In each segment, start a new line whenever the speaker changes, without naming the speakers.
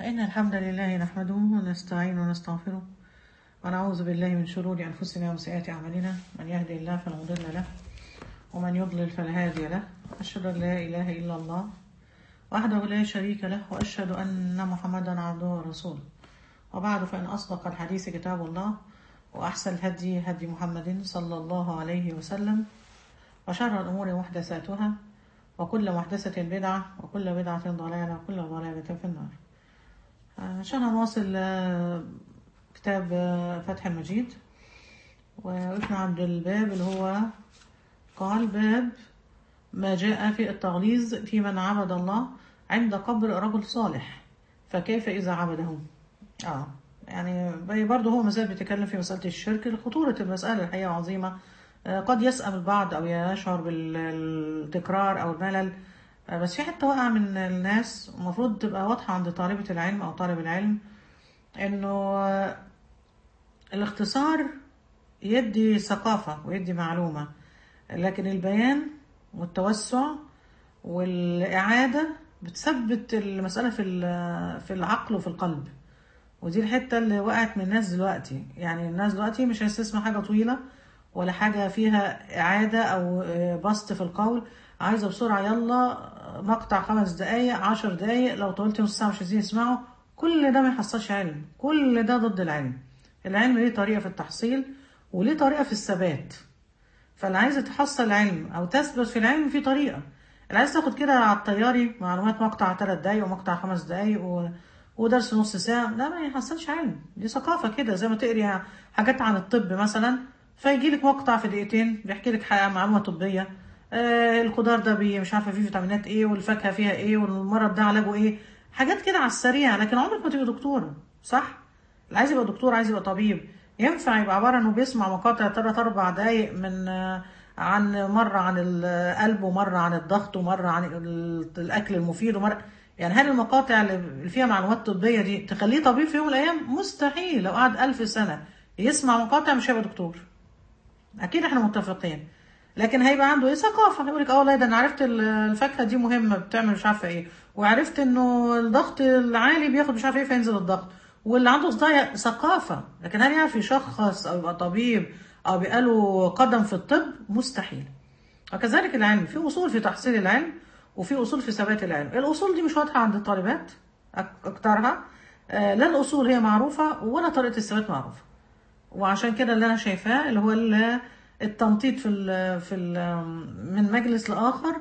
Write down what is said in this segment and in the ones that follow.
إن الحمد لله نحمده ونستعين ونستغفره ونعوذ بالله من شرور أنفسنا وسيئات أعمالنا من يهدي الله فلا مضل له ومن يضلل فلا هادي له أشهد أن لا إله إلا الله وحده لا شريك له وأشهد أن محمدا عبده ورسوله وبعد فإن أصدق الحديث كتاب الله وأحسن الهدي هدي محمد صلى الله عليه وسلم وشر الأمور محدثاتها وكل محدثة بدعة وكل بدعة ضلالة وكل ضلالة في النار عشان نواصل آه، كتاب آه، فتح المجيد وقفنا عند الباب اللي هو قال باب ما جاء في التغليظ في من عبد الله عند قبر رجل صالح فكيف إذا عبده اه يعني بي- برضه هو مازال بيتكلم في مسألة الشرك خطورة المسألة الحقيقة عظيمة آه، قد يسأم البعض أو يشعر بالتكرار أو الملل آه، بس في حتة واقعة من الناس المفروض تبقى واضحة عند طالبة العلم أو طالب العلم إنه آه، الاختصار يدي ثقافة ويدي معلومة لكن البيان والتوسع والإعادة بتثبت المسألة في ال- في العقل وفي القلب ودي الحتة اللي وقعت من الناس دلوقتي يعني الناس دلوقتي مش هتسمع حاجة طويلة ولا حاجة فيها إعادة أو آه، بسط في القول عايزة بسرعة يلا آه، مقطع خمس دقايق عشر دقايق لو طولت نص ساعة مش عايزين يسمعوا كل ده ما يحصلش علم كل ده ضد العلم العلم ليه طريقة في التحصيل وليه طريقة في الثبات فاللي عايز تحصل علم او تثبت في العلم في طريقه اللي عايز تاخد كده على الطياري معلومات مقطع ثلاث دقايق ومقطع خمس دقايق و... ودرس نص ساعه ده ما يحصلش علم دي ثقافه كده زي ما تقري حاجات عن الطب مثلا فيجي لك مقطع في دقيقتين بيحكي لك حاجة معلومه طبيه آه الخضار ده بي مش عارفه فيه فيتامينات ايه والفاكهه فيها ايه والمرض ده علاجه ايه حاجات كده على السريع لكن عمرك ما تبقى دكتوره صح اللي عايز يبقى دكتور عايز يبقى طبيب ينفع يبقى عبارة انه بيسمع مقاطع تلات اربع دقايق من آه، عن مرة عن القلب ومرة عن الضغط ومرة عن ال- الاكل المفيد ومرة يعني هل المقاطع اللي فيها معلومات طبية دي تخليه طبيب في يوم من الايام مستحيل لو قعد ألف سنة يسمع مقاطع مش هيبقى دكتور اكيد احنا متفقين لكن هيبقى عنده ايه ثقافه يقول لك اه والله ده انا عرفت ال- الفاكهه دي مهمه بتعمل مش عارفه ايه وعرفت انه الضغط العالي بياخد مش عارفه ايه فينزل الضغط واللي عنده صداع ثقافه لكن هل يعرف يشخص او يبقى طبيب او يبقى له قدم في الطب مستحيل وكذلك العلم في اصول في تحصيل العلم وفي اصول في ثبات العلم الاصول دي مش واضحه عند الطالبات أك- اكترها آه، لا الاصول هي معروفه ولا طريقه الثبات معروفه وعشان كده اللي انا شايفاه اللي هو ال- التنطيط في ال في ال من مجلس لاخر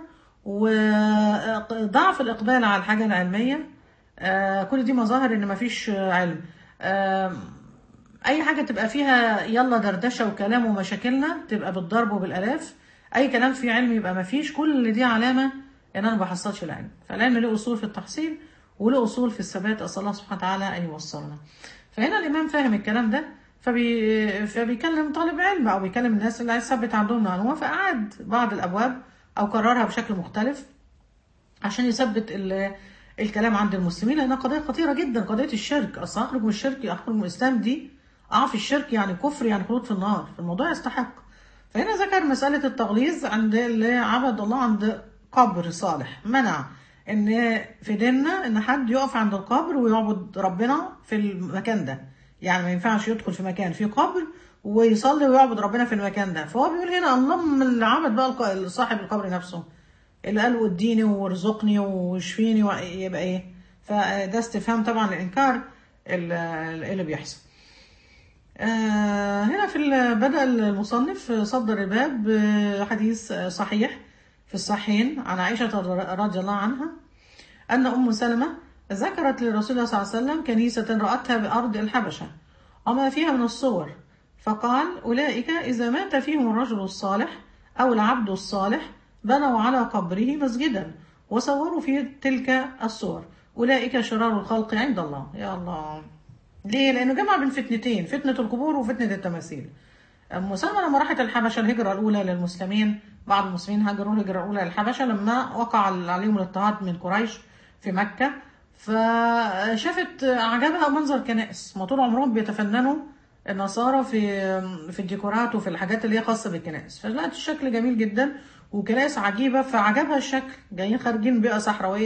وضعف الاقبال على الحاجه العلميه آه، كل دي مظاهر ان مفيش علم آم، اي حاجه تبقى فيها يلا دردشه وكلام ومشاكلنا تبقى بالضرب وبالالاف اي كلام فيه علم يبقى مفيش كل دي علامه ان انا ما بحصلش العلم فالعلم له اصول في التحصيل وله اصول في الثبات اسال الله سبحانه وتعالى ان يوصلنا فهنا الامام فاهم الكلام ده فبي... فبيكلم طالب علم او بيكلم الناس اللي عايز يثبت عندهم معلومه فقعد بعض الابواب او كررها بشكل مختلف عشان يثبت ال- الكلام عند المسلمين لانها قضيه خطيره جدا قضيه الشرك اصل اخرج من الشرك اخرج من الاسلام دي اه في الشرك يعني كفر يعني خلود في النار فالموضوع يستحق فهنا ذكر مساله التغليظ عند اللي عبد الله عند قبر صالح منع ان في ديننا ان حد يقف عند القبر ويعبد ربنا في المكان ده يعني ما ينفعش يدخل في مكان فيه قبر ويصلي ويعبد ربنا في المكان ده فهو بيقول هنا اللهم اللي عبد بقى الق- صاحب القبر نفسه اللي قال وديني وارزقني واشفيني و- يبقى ايه فده استفهام طبعا لانكار ال- اللي بيحصل آه، هنا في ال- بدأ المصنف صدر الباب بحديث صحيح في الصحيحين عن عائشة رضي الله عنها أن أم سلمة ذكرت لرسول الله صلى الله عليه وسلم كنيسة رأتها بأرض الحبشة وما فيها من الصور فقال أولئك إذا مات فيهم الرجل الصالح أو العبد الصالح بنوا على قبره مسجدا وصوروا فيه تلك الصور أولئك شرار الخلق عند الله يا الله ليه؟ لأنه جمع بين فتنتين فتنة القبور وفتنة التماثيل أم سلمة لما راحت الحبشة الهجرة الأولى للمسلمين بعض المسلمين هاجروا الهجرة الأولى للحبشة لما وقع عليهم الاضطهاد من قريش في مكة فشافت عجبها منظر كنائس ما طول عمرهم بيتفننوا النصارى في في الديكورات وفي الحاجات اللي هي خاصة بالكنائس فلقت الشكل جميل جدا وكنائس عجيبة فعجبها الشكل جايين خارجين بيئة صحراوية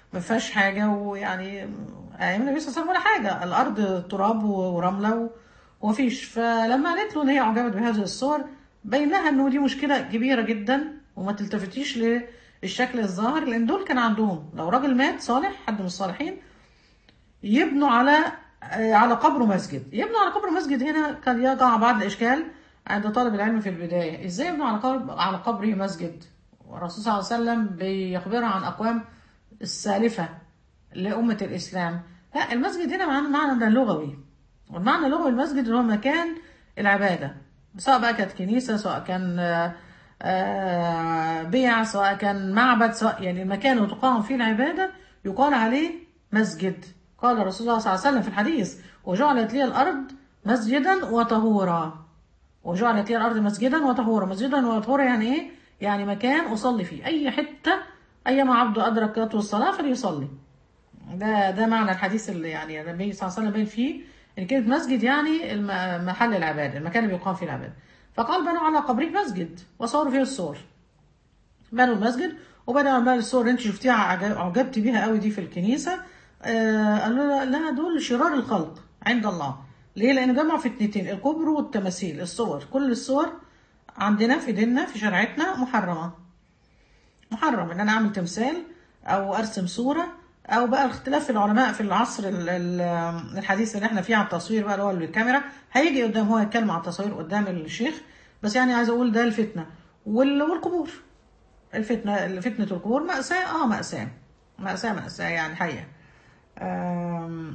ما فيهاش حاجه ويعني ايام النبي صلى الله عليه وسلم ولا حاجه الارض تراب ورمله و- ومفيش فلما قالت له ان هي اعجبت بهذه الصور بين لها انه دي مشكله كبيره جدا وما تلتفتيش للشكل الظاهر لان دول كان عندهم لو راجل مات صالح حد من الصالحين يبنوا على آه، على قبره مسجد يبنوا على قبره مسجد هنا كان يقع بعض الاشكال عند طالب العلم في البدايه ازاي يبنوا على قبر على قبره مسجد والرسول صلى الله عليه وسلم بيخبرها عن اقوام السالفه لامه الاسلام لا المسجد هنا معنى معنى ده لغوي والمعنى اللغوي المسجد اللي هو مكان العباده سواء بقى كانت كنيسه سواء كان آه، آه، بيع سواء كان معبد سواء يعني المكان اللي تقام فيه العباده يقال عليه مسجد قال الرسول صلى الله عليه وسلم في الحديث وجعلت لي الارض مسجدا وطهورا وجعلت لي الارض مسجدا وطهورا مسجدا وطهورا يعني ايه يعني مكان اصلي فيه اي حته ايما عبد ادركته الصلاه فليصلي ده ده معنى الحديث اللي يعني النبي صلى الله عليه وسلم بين فيه ان كلمه مسجد يعني الم- محل العباده المكان اللي بيقام فيه العباده فقال بنوا على قبره مسجد وصوروا فيه الصور بنوا المسجد وبدأوا بقى الصور اللي انت شفتيها عجب- اعجبتي بيها قوي دي في الكنيسه آه قالوا لها دول شرار الخلق عند الله ليه؟ لان جمعوا فتنتين الكبر والتماثيل الصور كل الصور عندنا في ديننا في شريعتنا محرمه محرم ان انا اعمل تمثال او ارسم صوره او بقى اختلاف العلماء في العصر ال- ال- الحديث اللي احنا فيه على التصوير بقى اللي هو بالكاميرا هيجي قدام هو يتكلم على التصوير قدام الشيخ بس يعني عايز اقول ده الفتنه وال- والقبور الفتنه فتنه القبور ماساه اه ماساه ماساه ماساه يعني حقيقه آم،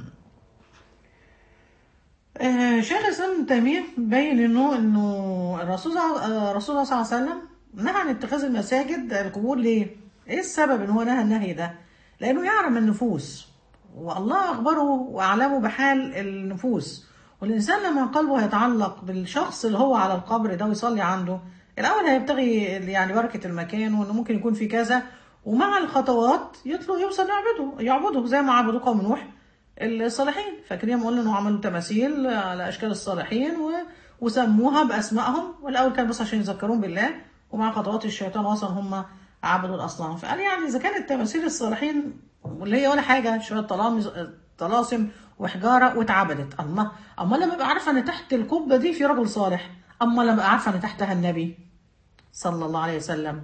آه، شيخ الاسلام ابن تيميه بين انه انه الرسول صلى- آه، رسول الله صلى الله عليه وسلم نهى عن اتخاذ المساجد القبور ليه؟ ايه السبب ان هو نهى النهي ده؟ لانه يعلم النفوس والله اخبره واعلمه بحال النفوس والانسان لما قلبه يتعلق بالشخص اللي هو على القبر ده ويصلي عنده الاول هيبتغي يعني بركه المكان وانه ممكن يكون في كذا ومع الخطوات يطلع يوصل يعبده يعبده زي ما عبدوا قوم نوح الصالحين فاكرين قلنا انه عملوا تماثيل على اشكال الصالحين و... وسموها باسمائهم والاول كان بس عشان يذكرون بالله ومع خطوات الشيطان وصل هم عبدوا الاصنام فقال يعني اذا كانت تماثيل الصالحين واللي هي ولا حاجه شويه طلامز طلاسم وحجاره واتعبدت الله اما لما ابقى عارفه ان تحت القبه دي في رجل صالح اما لما ابقى عارفه ان تحتها النبي صلى الله عليه وسلم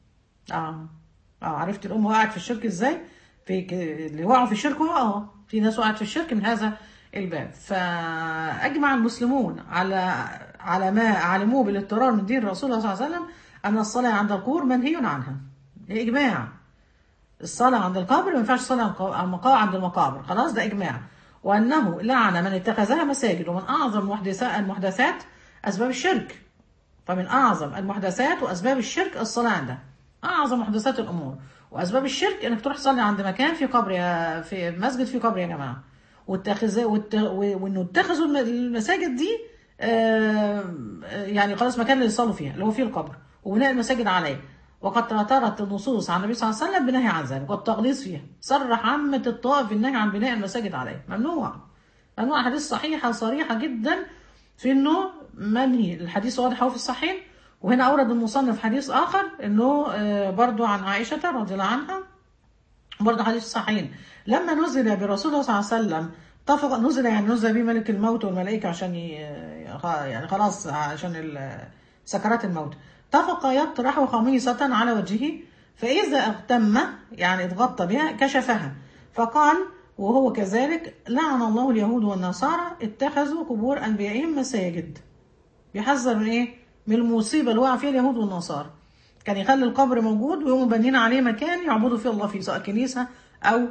اه اه عرفت الام وقعت في الشرك ازاي في ك- اللي وقعوا في الشرك هو اه في ناس وقعت في الشرك من هذا الباب فاجمع المسلمون على على ما علموه بالاضطرار من دين الرسول صلى الله عليه وسلم ان الصلاه عند القبور منهي عنها اجماع الصلاه عند القبر ما ينفعش الصلاه عند المقا- عند المقابر خلاص ده اجماع وانه لعن من اتخذها مساجد ومن اعظم المحدثات المحدثات اسباب الشرك فمن أعظم المحدثات وأسباب الشرك الصلاة عنده أعظم محدثات الأمور وأسباب الشرك إنك تروح تصلي عند مكان في قبر يا في مسجد في قبر يا جماعة واتخذ وات- و- وإنه اتخذوا الم- المساجد دي آه، يعني خلاص مكان اللي يصلوا فيها اللي هو فيه القبر وبناء المساجد عليه وقد تواترت النصوص عن النبي صلى الله عليه وسلم بالنهي عن ذلك والتغليظ فيها صرح عامة الطائف بالنهي عن بناء المساجد عليه ممنوع ممنوع حديث صحيحة صريحة جدا في انه منهي الحديث واضح أهو في الصحيح وهنا اورد المصنف حديث اخر انه آه، برضو عن عائشة رضي الله عنها برضه حديث صحيح لما نزل برسول الله صلى الله عليه وسلم اتفق نزل يعني نزل به ملك الموت والملائكة عشان ي... يعني خلاص عشان ال- سكرات الموت اتفق يطرح خميصة على وجهه فإذا اغتم يعني اتغطى بها كشفها فقال وهو كذلك لعن الله اليهود والنصارى اتخذوا قبور أنبيائهم مساجد بيحذر من ايه؟ من المصيبه اللي وقع فيها اليهود والنصارى. كان يخلي القبر موجود ويقوموا بانيين عليه مكان يعبدوا فيه الله فيه سواء كنيسه او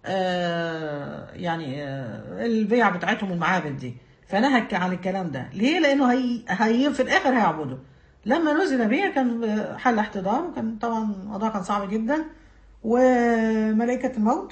آه يعني آه البيع بتاعتهم المعابد دي. فنهى عن الكلام ده، ليه؟ لانه هي, هي في الاخر هيعبدوا. لما نزل بيه كان حل احتضار وكان طبعا الموضوع كان صعب جدا وملائكه الموت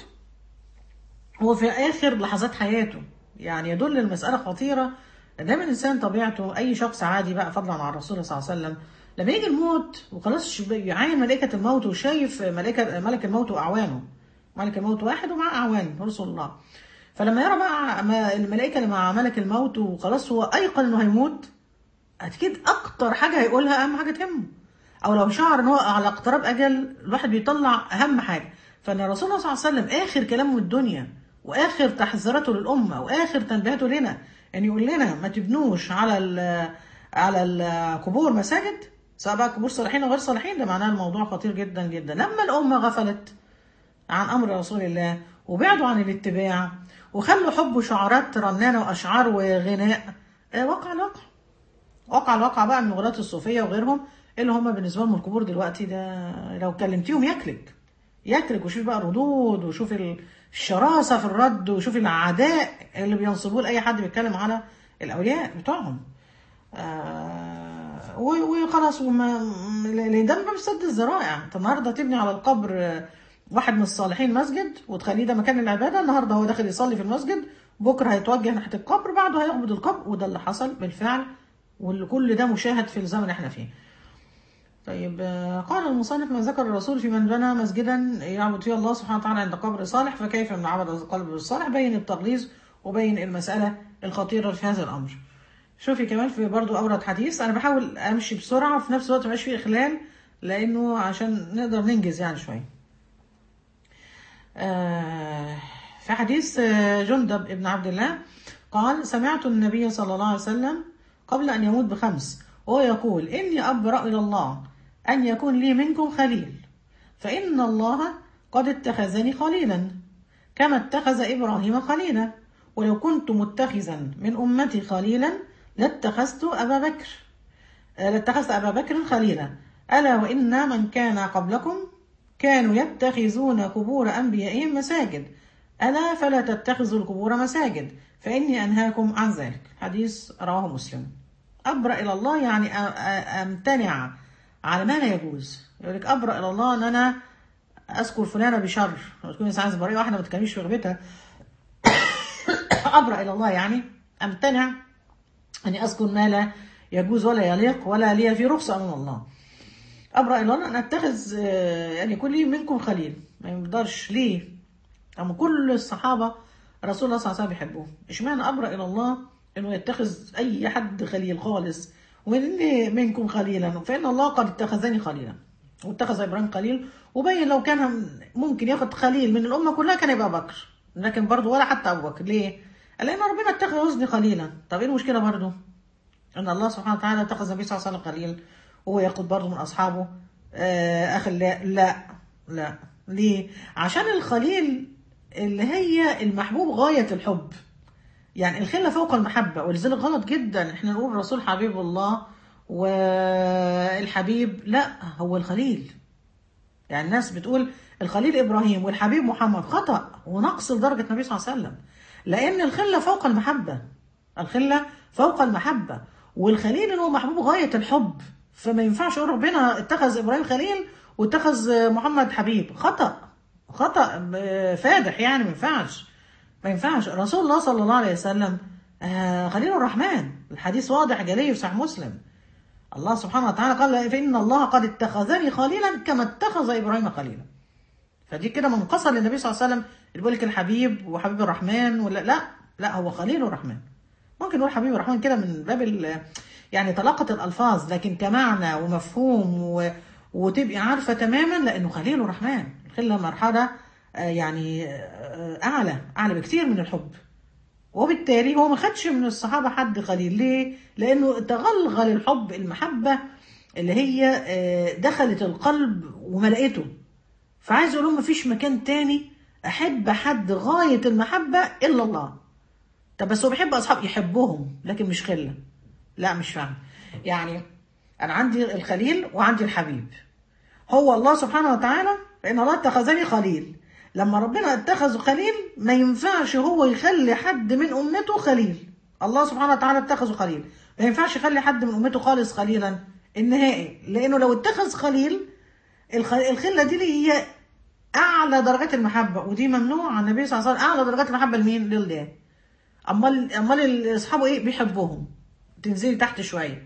وفي اخر لحظات حياته يعني يدل المساله خطيره دايما الانسان طبيعته اي شخص عادي بقى فضلا عن الرسول صلى الله عليه وسلم لما يجي الموت وخلاص ش- يعاين ملائكه الموت وشايف ملائكه ملك الموت واعوانه ملك الموت واحد ومع اعوان رسول الله فلما يرى بقى ما- الملائكه اللي مع ملك الموت وخلاص هو ايقن انه هيموت اكيد اكتر حاجه هيقولها اهم حاجه تهمه او لو شعر ان هو على اقتراب اجل الواحد بيطلع اهم حاجه فان الرسول صلى الله عليه وسلم اخر كلامه من الدنيا واخر تحذيراته للامه واخر تنبيهاته لنا يعني يقول لنا ما تبنوش على ال على القبور مساجد سواء بقى قبور صالحين او غير صالحين ده معناه الموضوع خطير جدا جدا لما الامه غفلت عن امر رسول الله وبعدوا عن الاتباع وخلوا حب شعارات رنانه واشعار وغناء آه، وقع الواقع وقع الواقع بقى من غلاة الصوفيه وغيرهم اللي هم بالنسبه لهم القبور دلوقتي ده لو كلمتيهم يكلك يكلك وشوف بقى الردود وشوف الشراسه في الرد وشوف العداء اللي بينصبوه لاي حد بيتكلم على الاولياء بتوعهم آه و- وخلاص وما لان ده باب سد الذرائع انت النهارده تبني على القبر آه، واحد من الصالحين مسجد وتخليه ده مكان العباده النهارده هو داخل يصلي في المسجد بكره هيتوجه ناحيه القبر بعده هيعبد القبر وده اللي حصل بالفعل وكل ده مشاهد في الزمن اللي احنا فيه طيب آه، قال المصنف ما ذكر الرسول في من بنى مسجدا يعبد فيه الله سبحانه وتعالى عند قبر صالح فكيف من عبد القلب الصالح بين التغليظ وبين المسألة الخطيرة في هذا الأمر شوفي كمان في برضو أورد حديث أنا بحاول أمشي بسرعة وفي نفس الوقت مبقاش فيه إخلال لأنه عشان نقدر ننجز يعني شوية آه، في حديث آه، جندب ابن عبد الله قال سمعت النبي صلى الله عليه وسلم قبل أن يموت بخمس وهو يقول إني أبرأ إلى الله أن يكون لي منكم خليل فإن الله قد اتخذني خليلا كما اتخذ إبراهيم خليلا ولو كنت متخذا من أمتي خليلا لاتخذت أبا بكر آه، لاتخذت أبا بكر خليلا ألا وإن من كان قبلكم كانوا يتخذون قبور أنبيائهم مساجد ألا فلا تتخذوا القبور مساجد فإني أنهاكم عن ذلك حديث رواه مسلم أبرأ إلى الله يعني أ- أ- أمتنع على ما لا يجوز يقول لك أبرأ إلى الله أن أنا أذكر فلانة بشر لو تكون إنسان عايز بريئة واحدة ما تتكلميش في غيبتها أبرأ إلى الله يعني أمتنع أني أذكر ما لا يجوز ولا يليق ولا لي في رخصة أمام الله أبرأ إلى الله أن أتخذ آه، يعني يكون لي منكم خليل ما يقدرش ليه أما كل الصحابة رسول الله صلى الله عليه وسلم بيحبوه اشمعنى أبرأ إلى الله إنه يتخذ أي حد خليل خالص وإني منكم خليلا فإن الله قد اتخذني خليلا واتخذ إبراهيم خليل وبين لو كان ممكن ياخد خليل من الأمة كلها كان يبقى بكر لكن برضه ولا حتى أبو بكر ليه؟ لأن ربنا اتخذ حزني خليلا طب إيه المشكلة برضه؟ ان الله سبحانه وتعالى اتخذ النبي صلى الله عليه وسلم خليل وهو ياخد برضه من اصحابه آه، اخلاء لا لا ليه عشان الخليل اللي هي المحبوب غايه الحب يعني الخله فوق المحبه ولذلك غلط جدا احنا نقول الرسول حبيب الله والحبيب لا هو الخليل يعني الناس بتقول الخليل ابراهيم والحبيب محمد خطا ونقص لدرجه النبي صلى الله عليه وسلم لان الخله فوق المحبه الخله فوق المحبه والخليل هو محبوب غايه الحب فما ينفعش اقول ربنا اتخذ ابراهيم خليل واتخذ محمد حبيب خطا خطا آه، فادح يعني ما ينفعش ما ينفعش رسول الله صلى الله عليه وسلم آه، خليل الرحمن الحديث واضح جلي في صحيح مسلم الله سبحانه وتعالى قال فإن الله قد اتخذني خليلا كما اتخذ إبراهيم خليلا فدي كده منقصة للنبي صلى الله عليه وسلم اللي بيقول لك الحبيب وحبيب الرحمن ولا لا لا هو خليل الرحمن ممكن نقول حبيب الرحمن كده من باب ال- يعني طلاقة الألفاظ لكن كمعنى ومفهوم و... وتبقي عارفة تماما لأنه خليل الرحمن الخلة مرحلة آه، يعني آه، أعلى أعلى بكتير من الحب وبالتالي هو ما خدش من الصحابة حد خليل ليه؟ لأنه تغلغل الحب المحبة اللي هي آه، دخلت القلب وملأته فعايز أقول لهم مفيش مكان تاني أحب حد غاية المحبة إلا الله طب بس هو بيحب أصحاب يحبهم لكن مش خلة لا مش فاهم يعني أنا عندي الخليل وعندي الحبيب هو الله سبحانه وتعالى فإن الله اتخذني خليل لما ربنا اتخذه خليل ما ينفعش هو يخلي حد من أمته خليل الله سبحانه وتعالى اتخذه خليل ما ينفعش يخلي حد من أمته خالص خليلا النهائي لأنه لو اتخذ خليل الخ- الخلة دي اللي هي أعلى درجات المحبة ودي ممنوع عن النبي صلى الله عليه وسلم أعلى درجات المحبة لمين؟ لله أمال أمال أصحابه إيه؟ بيحبهم تنزلي تحت شوية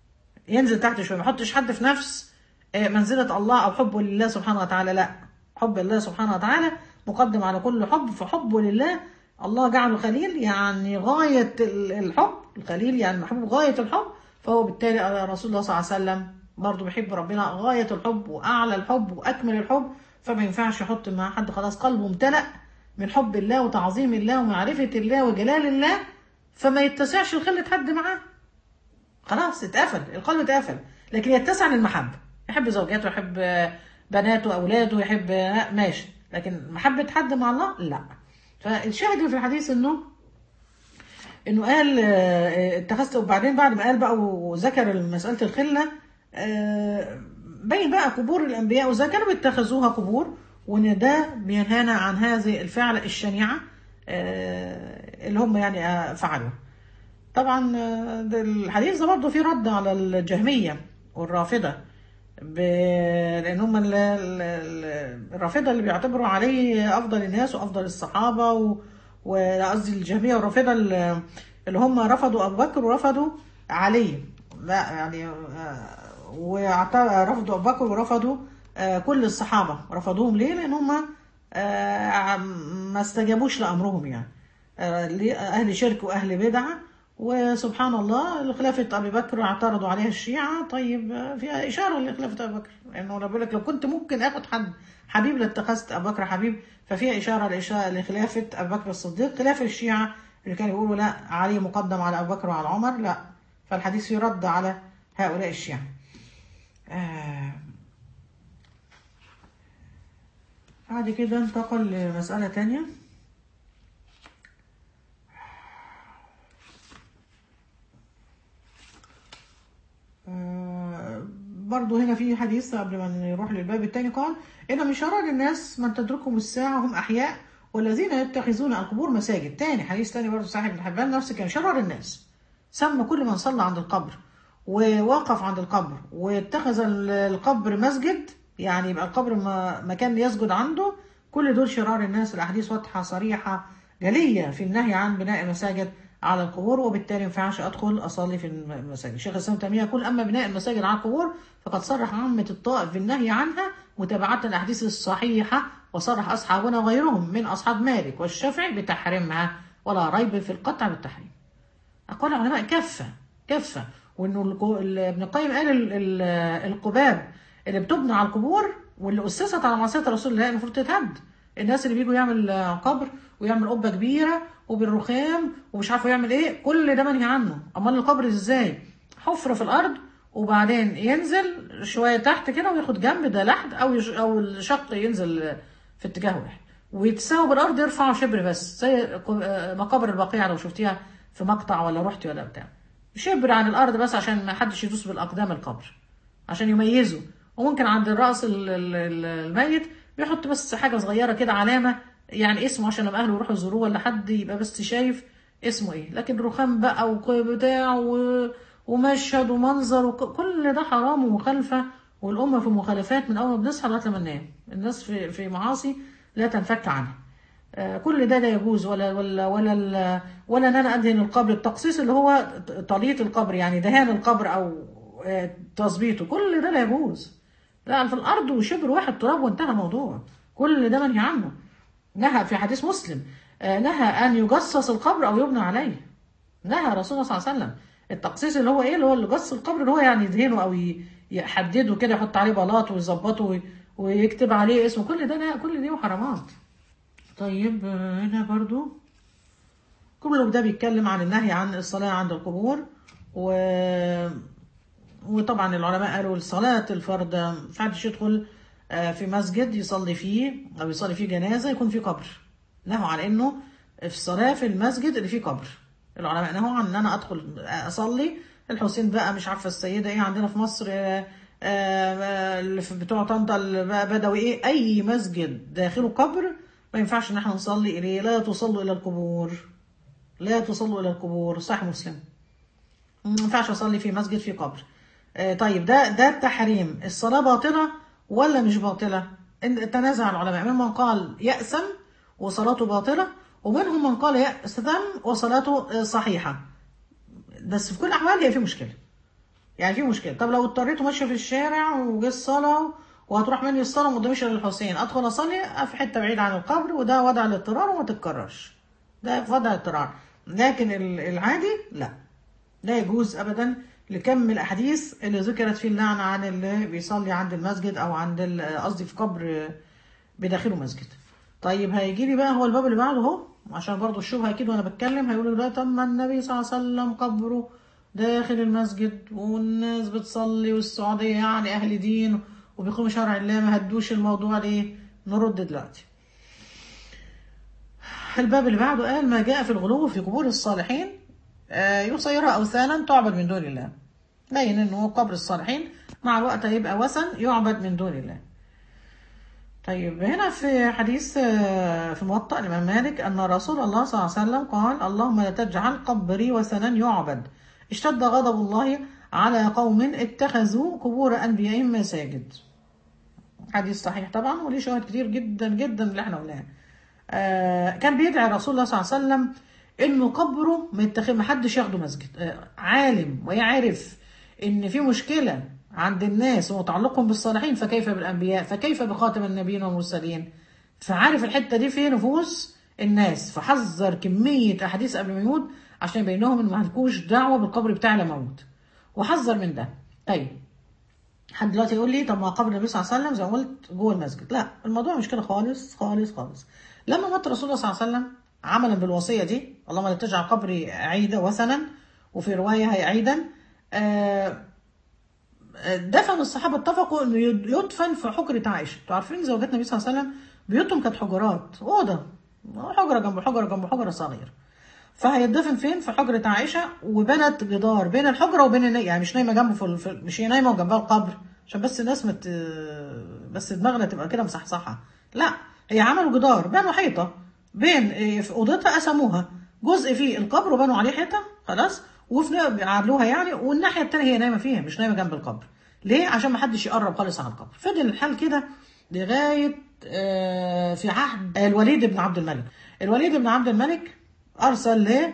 ينزل تحت شويه ما يحطش حد في نفس آه، منزله الله او حبه لله سبحانه وتعالى لا حب الله سبحانه وتعالى مقدم على كل حب فحبه لله الله جعله خليل يعني غايه ال- الحب الخليل يعني محبوب غايه الحب فهو بالتالي رسول الله صلى الله عليه وسلم برضه بيحب ربنا غايه الحب واعلى الحب واكمل الحب فما ينفعش يحط مع حد خلاص قلبه امتلأ من حب الله وتعظيم الله ومعرفة الله وجلال الله فما يتسعش لخلة حد معاه خلاص اتقفل القلب اتقفل لكن يتسع للمحبة يحب زوجاته يحب بناته أولاده يحب ماشي لكن محبة حد مع الله لا فالشاهد في الحديث انه انه قال آه، اتخذت وبعدين بعد ما قال بقى وذكر مسألة الخلة آه، بين بقى قبور الأنبياء وإذا كانوا بيتخذوها قبور وإن ده بينهانا عن هذه الفعل الشنيعة آه، اللي هم يعني آه، فعلوه طبعا آه، ده الحديث ده برضه فيه رد على الجهمية والرافضة ب... لأن هم ال- ال- ال- الرافضة اللي بيعتبروا عليه أفضل الناس وأفضل الصحابة و... وقصدي الجهمية والرافضة اللي اللي هم رفضوا أبو بكر ورفضوا علي لا يعني آه، وأعت- رفضوا أبو بكر ورفضوا آه، كل الصحابة رفضوهم ليه؟ لأن هم آه، ما استجابوش لأمرهم يعني آه، ليه؟ أهل شرك وأهل بدعة وسبحان الله خلافة أبي بكر اعترضوا عليها الشيعة طيب آه، فيها إشارة لخلافة أبي بكر لأنه يعني بيقول لك لو كنت ممكن آخد حد حبيب لاتخذت أبو بكر حبيب ففيها إشارة لإشارة لخلافة أبي بكر الصديق خلاف الشيعة اللي كانوا يقولوا لا علي مقدم على أبو بكر وعلى عمر لا فالحديث فيه رد على هؤلاء الشيعة آه بعد كده انتقل لمسألة تانية آه، برضو هنا في حديث قبل ما نروح للباب التاني قال إن من شرار الناس من تدركهم الساعة هم أحياء والذين يتخذون القبور مساجد تاني حديث تاني برضو صاحب بن حبان نفس كان شرار الناس سمى كل من صلى عند القبر ووقف عند القبر واتخذ ال- القبر مسجد يعني يبقى القبر ما- مكان يسجد عنده كل دول شرار الناس الأحاديث واضحة صريحة جلية في النهي عن بناء المساجد على القبور وبالتالي ما ينفعش أدخل أصلي في المساجد الشيخ الإسلام تيمية يقول أما بناء المساجد على القبور فقد صرح عامة الطائف بالنهي عنها متابعة الأحاديث الصحيحة وصرح أصحابنا وغيرهم من أصحاب مالك والشافعي بتحريمها ولا ريب في القطع بالتحريم أقوال العلماء كفة كفة وإنه الكو- ال- ابن القيم قال ال- ال- القباب اللي بتبنى على القبور واللي أسست على معصية رسول الله المفروض تتهد الناس اللي بيجوا يعمل آه، قبر ويعمل قبة كبيرة وبالرخام ومش عارفه يعمل ايه كل ده منهي عنه امال القبر ازاي حفرة في الارض وبعدين ينزل شوية تحت كده وياخد جنب ده لحد او يش او الشق ينزل في اتجاه واحد ويتساوي بالارض يرفع شبر بس زي ق- آه، مقابر البقيع لو شفتيها في مقطع ولا رحتي ولا بتاع شبر عن الارض بس عشان ما حدش يدوس بالاقدام القبر عشان يميزه وممكن عند الراس ال- ال- ال- الميت بيحط بس حاجه صغيره كده علامه يعني اسمه عشان لما اهله يروحوا يزوروه ولا حد يبقى بس شايف اسمه ايه لكن رخام بقى وبتاع و... ومشهد ومنظر وك... كل ده حرام ومخالفه والامه في مخالفات من اول ما بنصحى لغايه لما ننام الناس في في معاصي لا تنفك عنها آه، كل ده لا يجوز ولا ولا ولا ال- ولا ان انا ادهن القبر التقصيص اللي هو تليط القبر يعني دهان القبر او آه، تظبيطه كل ده لا يجوز لا في الارض وشبر واحد تراب وانتهى الموضوع كل ده منهي عنه نهى في حديث مسلم آه، نهى ان يجصص القبر او يبنى عليه نهى رسول الله صلى الله عليه وسلم التقصيص اللي هو ايه اللي هو اللي جص القبر اللي هو يعني يدهنه او ي- يحدده كده يحط عليه بلاط ويظبطه وي- ويكتب عليه اسمه كل ده لا كل دي محرمات طيب آه، هنا برضو كله ده بيتكلم عن النهي عن الصلاة عند القبور و... وطبعا العلماء قالوا الصلاة الفرد ما حدش يدخل آه، في مسجد يصلي فيه أو يصلي فيه جنازة يكون فيه قبر نهوا عن إنه في الصلاة في المسجد اللي فيه قبر العلماء نهوا عن إن أنا أدخل أصلي الحسين بقى مش عارفة السيدة إيه عندنا في مصر آه، آه، اللي في بتوع طنطا البدوي إيه أي مسجد داخله قبر ما ينفعش إن احنا نصلي إليه لا تصلوا إلى القبور لا تصلوا إلى القبور صحيح مسلم ما ينفعش اصلي في مسجد في قبر آه، طيب ده ده التحريم الصلاه باطله ولا مش باطله إن- تنازع العلماء منهم من قال يأسم وصلاته باطله ومنهم من قال يأسم وصلاته آه، صحيحه بس في كل الاحوال هي في مشكله يعني في مشكله طب لو اضطريت ماشيه في الشارع وجه الصلاه وهتروح مني الصلاه وما قداميش الا الحسين ادخل اصلي في حته بعيده عن القبر وده وضع الاضطرار وما تتكررش ده في وضع الاضطرار لكن ال- العادي لا لا يجوز ابدا لكم الاحاديث اللي ذكرت فيه اللعنه عن اللي بيصلي عند المسجد او عند ال- قصدي في قبر بداخله مسجد طيب هيجي لي بقى هو الباب اللي بعده اهو عشان برضو الشبهه اكيد وانا بتكلم هيقولوا لا طب ما النبي صلى الله عليه وسلم قبره داخل المسجد والناس بتصلي والسعوديه يعني اهل دين وبيقوموا شرع الله ما هدوش الموضوع ليه نرد دلوقتي الباب اللي بعده قال ما جاء في الغلو في قبور الصالحين آه، يصيرها اوثانا تعبد من دون الله باين انه قبر الصالحين مع الوقت هيبقى وثن يعبد من دون الله طيب هنا في حديث آه، في موطأ الإمام مالك أن رسول الله صلى الله عليه وسلم قال اللهم لا تجعل قبري وثنا يعبد اشتد غضب الله على قوم اتخذوا قبور أنبيائهم مساجد حديث صحيح طبعا وليه شواهد كتير جدا جدا اللي احنا قلناها آه، كان بيدعي رسول الله صلى الله عليه وسلم انه قبره ما يتخذ ما حدش ياخده مسجد آه، عالم ويعرف ان في مشكله عند الناس وتعلقهم بالصالحين فكيف بالانبياء فكيف بخاتم النبيين والمرسلين فعارف الحته دي في نفوس الناس فحذر كميه احاديث قبل ما يموت عشان يبين لهم ان ما لكوش دعوه بالقبر بتاع لما موت وحذر من ده طيب حد دلوقتي يقول لي طب ما قبر النبي صلى الله عليه وسلم زي ما قلت جوه المسجد لا الموضوع مش كده خالص خالص خالص لما مات رسول الله صلى الله عليه وسلم عملا بالوصيه دي اللهم لا تجعل قبري عيدا وثنا وفي روايه هي عيدا آه دفن الصحابه اتفقوا انه يدفن في حجره عائشه انتوا عارفين زوجات النبي صلى الله عليه وسلم بيوتهم كانت حجرات اوضه حجره جنب حجره جنب حجره صغير فهيدفن فين في حجره عائشه وبنت جدار بين الحجره وبين النايمه يعني مش نايمه جنبه في ال- في- مش هي نايمه وجنبها القبر عشان بس الناس مت بس دماغنا تبقى كده مصحصحه لا هي عملوا جدار بنوا حيطه بين إيه، في اوضتها قسموها جزء فيه القبر وبنوا عليه حيطه خلاص وفي نا- عدلوها يعني والناحيه التانيه هي نايمه فيها مش نايمه جنب القبر ليه عشان ما حدش يقرب خالص على القبر فضل الحال كده لغايه آه، في عهد الوليد بن عبد الملك الوليد بن عبد الملك ارسل ل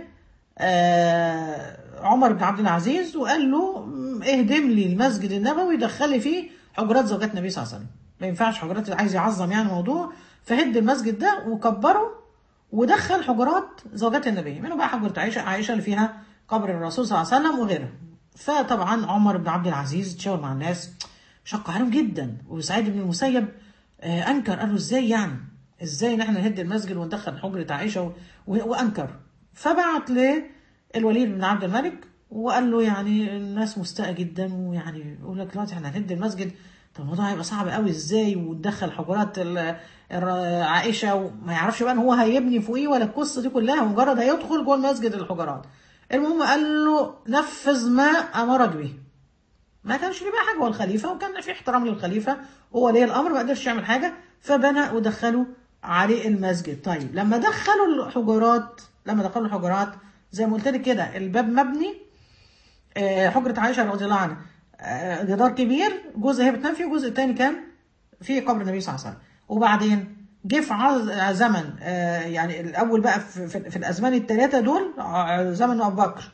آه، عمر بن عبد العزيز وقال له م، اهدم لي المسجد النبوي دخلي فيه حجرات زوجات النبي صلى الله عليه وسلم ما ينفعش حجرات عايز يعظم يعني الموضوع فهد المسجد ده وكبره ودخل حجرات زوجات النبي منه بقى حجرة عائشة عائشة اللي فيها قبر الرسول صلى الله عليه وسلم وغيرها فطبعا عمر بن عبد العزيز تشاور مع الناس شق عليهم جدا وسعيد بن المسيب آه، انكر قال له ازاي يعني ازاي ان احنا نهد المسجد وندخل حجرة عائشة و... و... وانكر فبعت للوليد بن عبد الملك وقال له يعني الناس مستاءة جدا ويعني يقول لك دلوقتي احنا هنهد المسجد طب الموضوع هيبقى صعب قوي ازاي وندخل حجرات ال- الر- عائشه وما يعرفش بقى ان هو هيبني فوقيه ولا القصه دي كلها مجرد هيدخل جوه المسجد الحجرات المهم قال له نفذ ما امرك به ما كانش ليه بقى حاجه هو الخليفه وكان في احترام للخليفه هو ولي الامر ما قدرش يعمل حاجه فبنى ودخلوا عليه المسجد طيب لما دخلوا الحجرات لما دخلوا الحجرات زي ما قلت لك كده الباب مبني آه، حجرة عائشة رضي الله عنها آه، جدار كبير جزء هي بتنام فيه وجزء تاني كان في قبر النبي صلى الله عليه وسلم وبعدين جه في عز- زمن آه، يعني الاول بقى في, في, في الازمان الثلاثه دول آه، زمن ابو بكر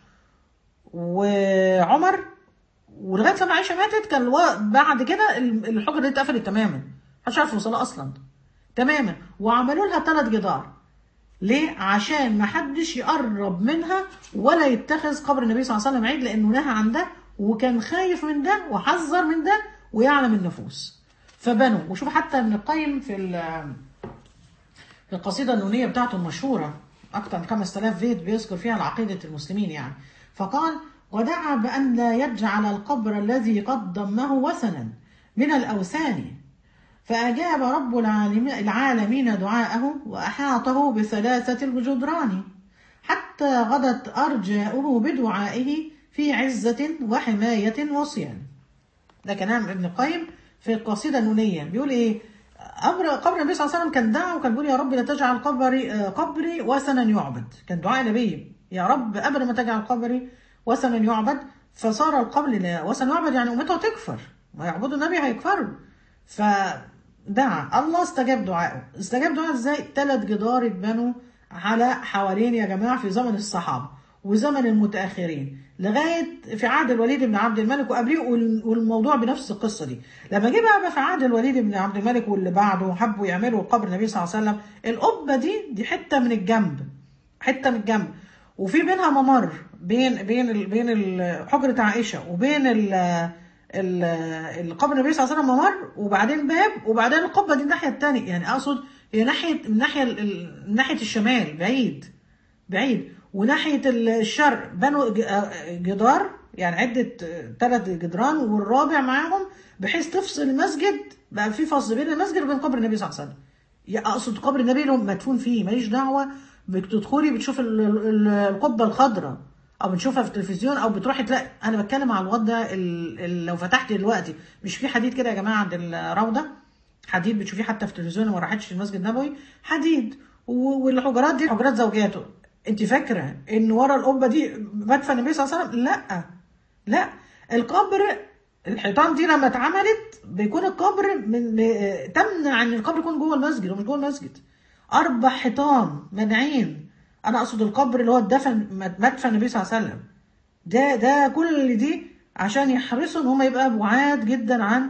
وعمر ولغايه لما عائشه ماتت كان الوا- بعد كده الحجره دي اتقفلت تماما محدش عارف يوصلها اصلا تماما وعملوا لها ثلاث جدار ليه؟ عشان ما حدش يقرب منها ولا يتخذ قبر النبي صلى الله عليه وسلم عيد لانه نهى عن ده وكان خايف من ده وحذر من ده ويعلم النفوس فبنوا وشوف حتى ابن القيم في ال- في القصيدة النونية بتاعته المشهورة أكثر من 5000 بيت بيذكر فيها العقيدة المسلمين يعني فقال ودعا بأن لا يجعل القبر الذي قد ضمه وثنا من الأوثان فأجاب رب العالم- العالمين دعاءه وأحاطه بثلاثة الجدران حتى غدت أرجاؤه بدعائه في عزة وحماية وصيان ده كلام ابن القيم في القصيدة النونية بيقول إيه أمر قبر النبي صلى الله عليه وسلم كان دعا وكان بيقول يا رب لا تجعل قبري آه، قبري وثنا يعبد كان دعاء نبي يا رب أبدا ما تجعل قبري وثنا يعبد فصار القبر لا وثن يعبد يعني أمته تكفر ما يعبدوا النبي هيكفروا فدعا الله استجاب دعائه استجاب دعاء ازاي ثلاث جدار اتبنوا على حوالين يا جماعة في زمن الصحابة وزمن المتأخرين لغاية في عهد الوليد بن عبد الملك وقبليه وال- والموضوع بنفس القصة دي لما جه بقى, بقى في عهد الوليد بن عبد الملك واللي بعده حبوا يعملوا قبر النبي صلى الله عليه وسلم القبة دي دي حتة من الجنب حتة من الجنب وفي بينها ممر بين بين ال- بين ال- حجرة عائشة وبين ال- ال- القبر النبي صلى الله عليه وسلم ممر وبعدين باب وبعدين القبه دي الناحيه الثانيه يعني اقصد هي ناحيه من ناحيه ال- من ناحيه الشمال بعيد بعيد وناحيه ال- الشرق بنوا ج- آه، جدار يعني عده ثلاث جدران والرابع معاهم بحيث تفصل المسجد بقى في فصل بين المسجد وبين قبر النبي صلى الله عليه وسلم يا اقصد قبر النبي اللي هو مدفون فيه ماليش دعوه بتدخلي بتشوف ال- ال- القبه الخضراء او بتشوفها في التلفزيون او بتروحي تلاقي انا بتكلم على الوضع ال... ال... لو فتحت دلوقتي مش في حديد كده يا جماعه عند الروضه حديد بتشوفيه حتى في التلفزيون وما راحتش المسجد النبوي حديد و... والحجرات دي حجرات زوجاته انت فاكره ان ورا القبه دي مدفن النبي صلى الله عليه وسلم لا لا القبر الحيطان دي لما اتعملت بيكون القبر من م- تمنع ان القبر يكون جوه المسجد ومش جوه المسجد اربع حيطان منعين انا اقصد القبر اللي هو الدفن مدفن النبي صلى الله عليه وسلم ده ده كل دي عشان يحرصوا ان هم يبقى بعاد جدا عن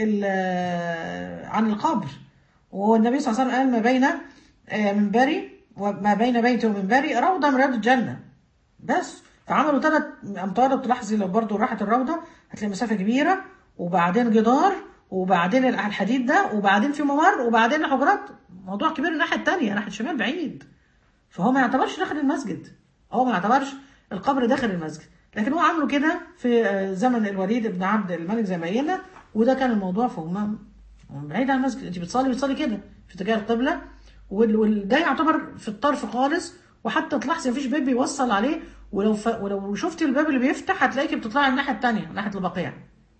ال- عن القبر والنبي صلى الله عليه وسلم قال ما بين آه، منبري وما بين بيتي ومنبري روضه من رياض الجنه بس فعملوا ثلاث امتار تلاحظي لو برضو راحت الروضه هتلاقي مسافه كبيره وبعدين جدار وبعدين الحديد ده وبعدين في ممر وبعدين حجرات موضوع كبير الناحيه الثانيه ناحيه الشمال بعيد فهو ما يعتبرش داخل المسجد هو ما يعتبرش القبر داخل المسجد لكن هو عملوا كده في آه، زمن الوليد بن عبد الملك زي ما قلنا وده كان الموضوع فهم بعيد عن المسجد انت بتصلي بتصلي كده في اتجاه القبله وال- وده يعتبر في الطرف خالص وحتى تلاحظي مفيش باب بيوصل عليه ولو ف... ولو شفتي الباب اللي بيفتح هتلاقيكي بتطلعي الناحيه الثانيه ناحيه البقيع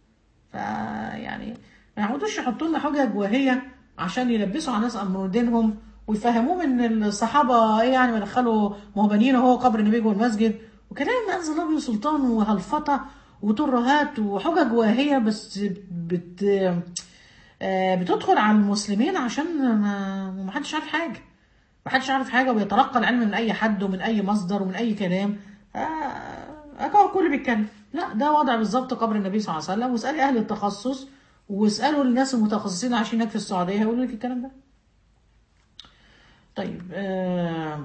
فيعني ما يقعدوش يحطوا لنا حجج وهي عشان يلبسوا على الناس امر دينهم ويفهموهم ان الصحابه ايه يعني ما دخلوا ما هو بنين هو قبر النبي جوه المسجد وكلام ما انزل الله به سلطان وهلفطه وترهات وحجج واهيه بس بت آه، بتدخل على المسلمين عشان ما ما حدش عارف حاجه ما حدش عارف حاجه وبيتلقى العلم من اي حد ومن اي مصدر ومن اي كلام آه، الكل بيتكلم لا ده وضع بالظبط قبر النبي صلى الله عليه وسلم واسالي اهل التخصص واسالوا الناس المتخصصين اللي عايشين هناك في السعوديه هيقولوا لك الكلام ده طيب آه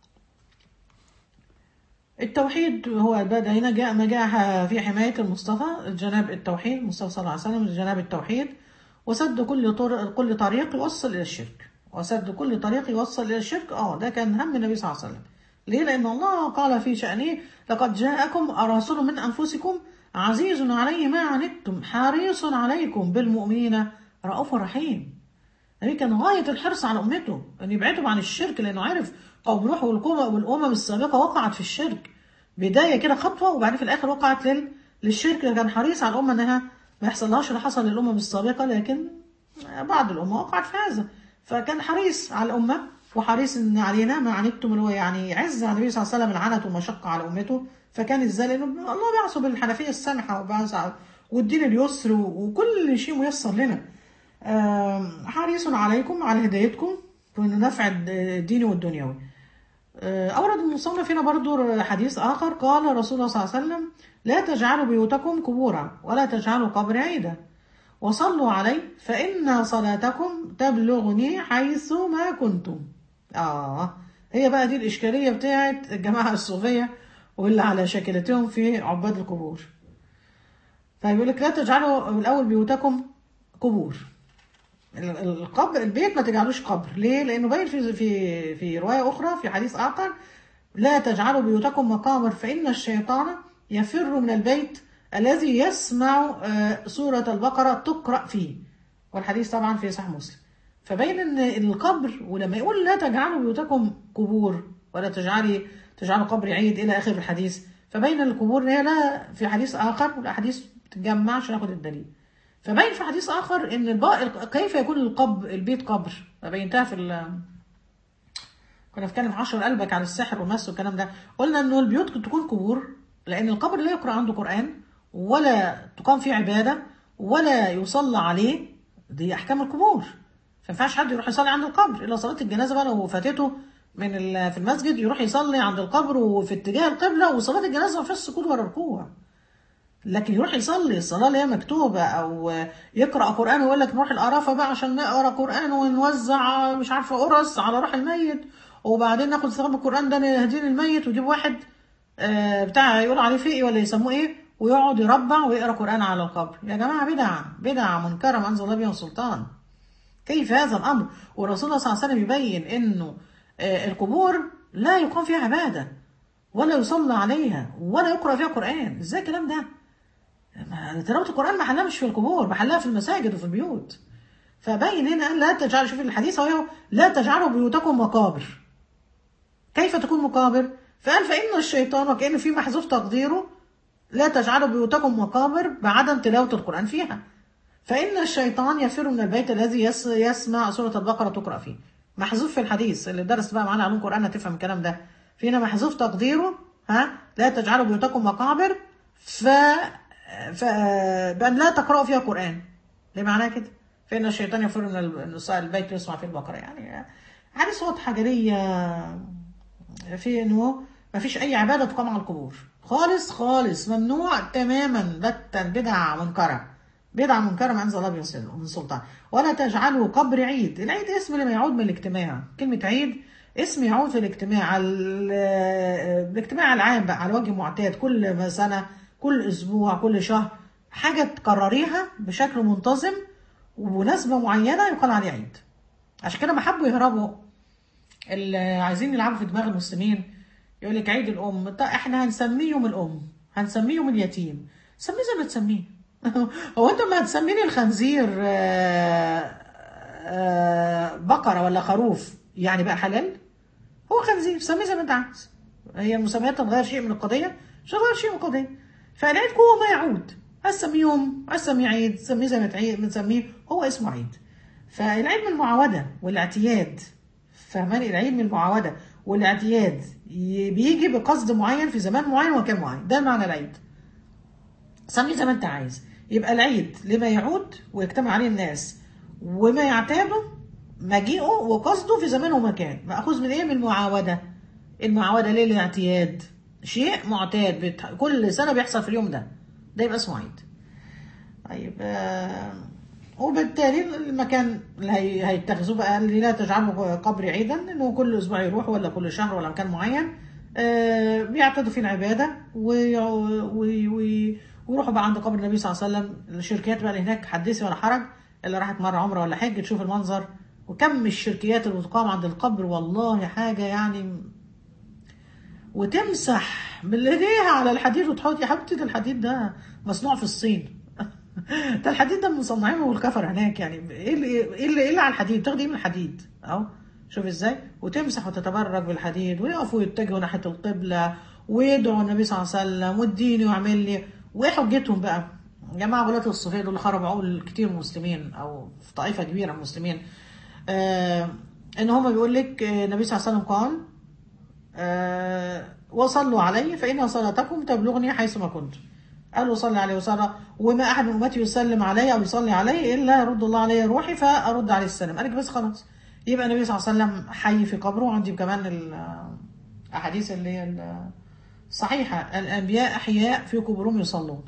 التوحيد هو بدأ هنا جاء ما جاء في حماية المصطفى جناب التوحيد المصطفى صلى الله عليه وسلم جناب التوحيد وسد كل طرق كل طريق يوصل إلى الشرك وسد كل طريق يوصل إلى الشرك اه ده كان هم النبي صلى الله عليه وسلم ليه؟ لأن الله قال في شأنه لقد جاءكم رسول من أنفسكم عزيز عليه ما عنتم حريص عليكم بالمؤمنين رؤوف رحيم النبي كان غاية الحرص على أمته أن يبعدهم عن الشرك لأنه عارف قوم نوح والقوم والأمم السابقة وقعت في الشرك بداية كده خطوة وبعدين في الآخر وقعت لل... للشرك كان حريص على الأمة أنها ما يحصلهاش اللي حصل للأمم السابقة لكن بعض الأمة وقعت في هذا فكان حريص على الأمة وحريص ان علينا ما عنتم اللي هو يعني عز على النبي صلى الله عليه وسلم العنت والمشقة على أمته فكان ازاي لأنه الله بيعصب بالحنفية السمحة وبيعصب والدين اليسر وكل شيء ميسر لنا حريص عليكم على هدايتكم ونفع الدين والدنيوي أورد المصنف هنا برضو حديث آخر قال رسول الله صلى الله عليه وسلم لا تجعلوا بيوتكم قبورا ولا تجعلوا قبر عيدا وصلوا علي فإن صلاتكم تبلغني حيث ما كنتم آه هي بقى دي الإشكالية بتاعت الجماعة الصوفية واللي على شكلتهم في عباد القبور فيقول لك لا تجعلوا الأول بيوتكم قبور القبر البيت ما تجعلوش قبر ليه لانه باين في في في روايه اخرى في حديث اخر لا تجعلوا بيوتكم مقابر فان الشيطان يفر من البيت الذي يسمع سوره البقره تقرا فيه والحديث طبعا في صحيح مسلم فبين ان القبر ولما يقول لا تجعلوا بيوتكم قبور ولا تجعلي تجعلوا قبر عيد الى اخر الحديث فبين القبور هي لا في حديث اخر والاحاديث بتتجمع عشان ناخد الدليل فبين في حديث اخر ان الباء كيف يكون القب البيت قبر بينتهى في ال كنا بنتكلم في عشر قلبك عن السحر والمس والكلام ده قلنا انه البيوت تكون قبور لان القبر لا يقرا عنده قران ولا تقام فيه عباده ولا يصلى عليه دي احكام القبور ما ينفعش حد يروح يصلي عند القبر الا صلاه الجنازه بقى لو فاتته من في المسجد يروح يصلي عند القبر وفي اتجاه القبله وصلاه الجنازه ما فيهاش سكوت ولا ركوع لكن يروح يصلي الصلاة اللي هي مكتوبة أو يقرأ قرآن ويقول لك نروح القرافة بقى عشان نقرأ قرآن ونوزع مش عارفة قرص على روح الميت وبعدين ناخد ثواب القرآن ده نهديه للميت ويجيب واحد بتاع يقول عليه فقي ولا يسموه إيه ويقعد يربع ويقرا قران على القبر يا جماعه بدعه بدعه منكره ما انزل الله بها سلطان كيف هذا الامر والرسول صلى الله عليه وسلم يبين انه آه، القبور لا يقام فيها عباده ولا يصلى عليها ولا يقرا فيها قران ازاي الكلام ده ما- تلاوه القران محلها مش في القبور محلها في المساجد وفي البيوت فبين هنا قال لا تجعلوا شوف الحديث اهو لا تجعلوا بيوتكم مقابر كيف تكون مقابر فقال فإن الشيطان وكأن في محذوف تقديره لا تجعلوا بيوتكم مقابر بعدم تلاوة القرآن فيها فإن الشيطان يفر من البيت الذي يس يسمع سورة البقرة تقرأ فيه محذوف في الحديث اللي درس بقى معانا علوم قرآن هتفهم الكلام ده فينا محذوف تقديره ها لا تجعلوا بيوتكم مقابر ف ف بأن لا تقرأوا فيها قرآن ليه معناها كده فإن الشيطان يفر من ال- البيت يسمع فيه البقرة يعني حديث واضح حجرية في انه ما فيش اي عباده تقام على القبور خالص خالص ممنوع تماما بتا بدعه منكره بدعه منكره ما انزل الله بها سل- من سلطان ولا تجعلوا قبر عيد العيد اسم لما يعود من الاجتماع كلمه عيد اسم يعود في الاجتماع على ال- الاجتماع العام بقى على وجه معتاد كل سنه كل اسبوع كل شهر حاجه تكرريها بشكل منتظم ومناسبه معينه يقال عليه عيد عشان كده ما حبوا يهربوا اللي عايزين يلعبوا في دماغ المسلمين يقول لك عيد الام طيب احنا هنسميه يوم الام هنسميه يوم اليتيم سميه زي ما تسميه هو انت ما هتسميني الخنزير آه، آه، بقره ولا خروف يعني بقى حلال هو خنزير سميه زي ما انت عايز هي المسميات تغير شيء من القضيه مش هتغير شيء من القضيه فالعيد هو ما يعود هسميه يوم هسميه عيد سميه زي ما تعيد بنسميه هو اسمه عيد فالعيد من المعاوده والاعتياد فهمان العيد من المعاوده والاعتياد ي- بيجي بقصد معين في زمان معين ومكان معين ده معنى العيد سميه زي ما انت عايز يبقى العيد لما يعود ويجتمع عليه الناس وما يعتاده مجيئه وقصده في زمان ومكان مأخوذ من ايه من المعاودة المعاودة ليه الاعتياد شيء معتاد بت... كل سنة بيحصل في اليوم ده ده يبقى اسمه عيد طيب آه، وبالتالي المكان اللي هي- هيتخذوه بقى اللي لا تجعلوا قبري عيدا انه كل اسبوع يروح ولا كل شهر ولا مكان معين آه، بيعتادوا فيه العباده وي- وي- وي- ويروحوا بقى عند قبر النبي صلى الله عليه وسلم الشركيات بقى اللي هناك حدثي ولا حرج اللي راحت مره عمره ولا حج تشوف المنظر وكم الشركيات اللي بتقام عند القبر والله حاجه يعني وتمسح بايديها على الحديد وتحط يا حبيبتي ده الحديد ده مصنوع في الصين ده الحديد ده مصنعينه والكفر هناك يعني ايه اللي ايه اللي, إيه اللي على الحديد تاخدي ايه من الحديد اهو شوف ازاي وتمسح وتتبرك بالحديد ويقفوا يتجهوا ناحيه القبله ويدعوا النبي صلى الله عليه وسلم واديني واعمل لي وايه حجتهم بقى جماعه غلاة الصوفيه دول اللي خربوا عقول كتير من المسلمين او في طائفه كبيره من المسلمين آه ان هم بيقول لك آه، النبي صلى الله عليه وسلم قال آه، وصلوا علي فإن صلاتكم تبلغني حيثما كنت قالوا صلى عليه وسلم وما أحد من أمتي يسلم علي أو يصلي علي إلا يرد الله علي روحي فأرد عليه السلام قالك بس خلاص يبقى النبي صلى الله عليه وسلم حي في قبره وعندي كمان الأحاديث اللي هي ال- الصحيحة الأنبياء أحياء في قبورهم يصلون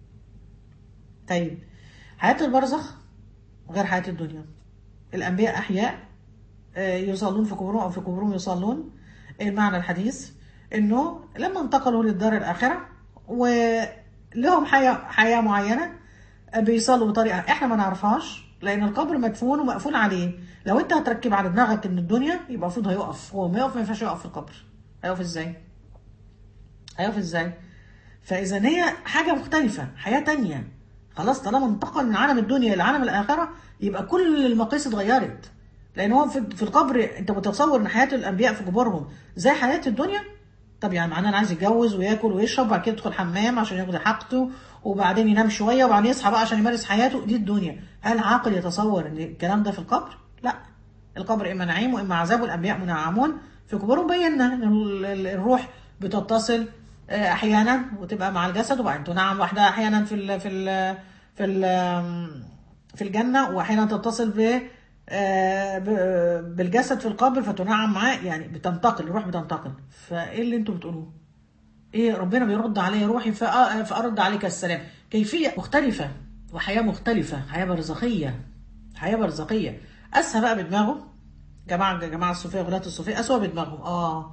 طيب حياة البرزخ غير حياة الدنيا الأنبياء أحياء آه، يصلون في قبورهم أو في قبورهم يصلون المعنى الحديث إنه لما انتقلوا للدار الآخرة ولهم حياة حياة معينة آه، بيصلوا بطريقة إحنا ما نعرفهاش لأن القبر مدفون ومقفول عليه لو أنت هتركب على دماغك إن الدنيا يبقى المفروض هيقف هو ما يقف ما ينفعش يقف في القبر هيقف إزاي؟ هيقف إزاي؟ فإذا هي حاجة مختلفة حياة تانية خلاص طالما انتقل من عالم الدنيا إلى عالم الآخرة يبقى كل المقاييس اتغيرت لأن هو في في القبر أنت متصور إن حياة الأنبياء في قبورهم زي حياة الدنيا طب يعني معناه أنا عايز يتجوز وياكل ويشرب وبعد كده يدخل حمام عشان ياخد حاجته وبعدين ينام شوية وبعدين يصحى بقى عشان يمارس حياته دي الدنيا هل عاقل يتصور إن الكلام ده في القبر؟ لا القبر إما نعيم وإما عذاب والأنبياء منعمون في قبورهم بينا إن ال- ال- الروح بتتصل آه، احيانا وتبقى مع الجسد وبعدين تنعم واحده احيانا في ال في ال في ال في الجنه واحيانا تتصل ب آه، ب- بالجسد في القبر فتنعم معاه يعني بتنتقل الروح بتنتقل فايه اللي انتوا بتقولوه؟ ايه ربنا بيرد علي روحي فأ- فارد عليك السلام كيفيه مختلفه وحياه مختلفه حياه برزخيه حياه برزخيه اسهى بقى بدماغه جماعه جماعه الصوفيه غلاة الصوفيه اسوى بدماغهم اه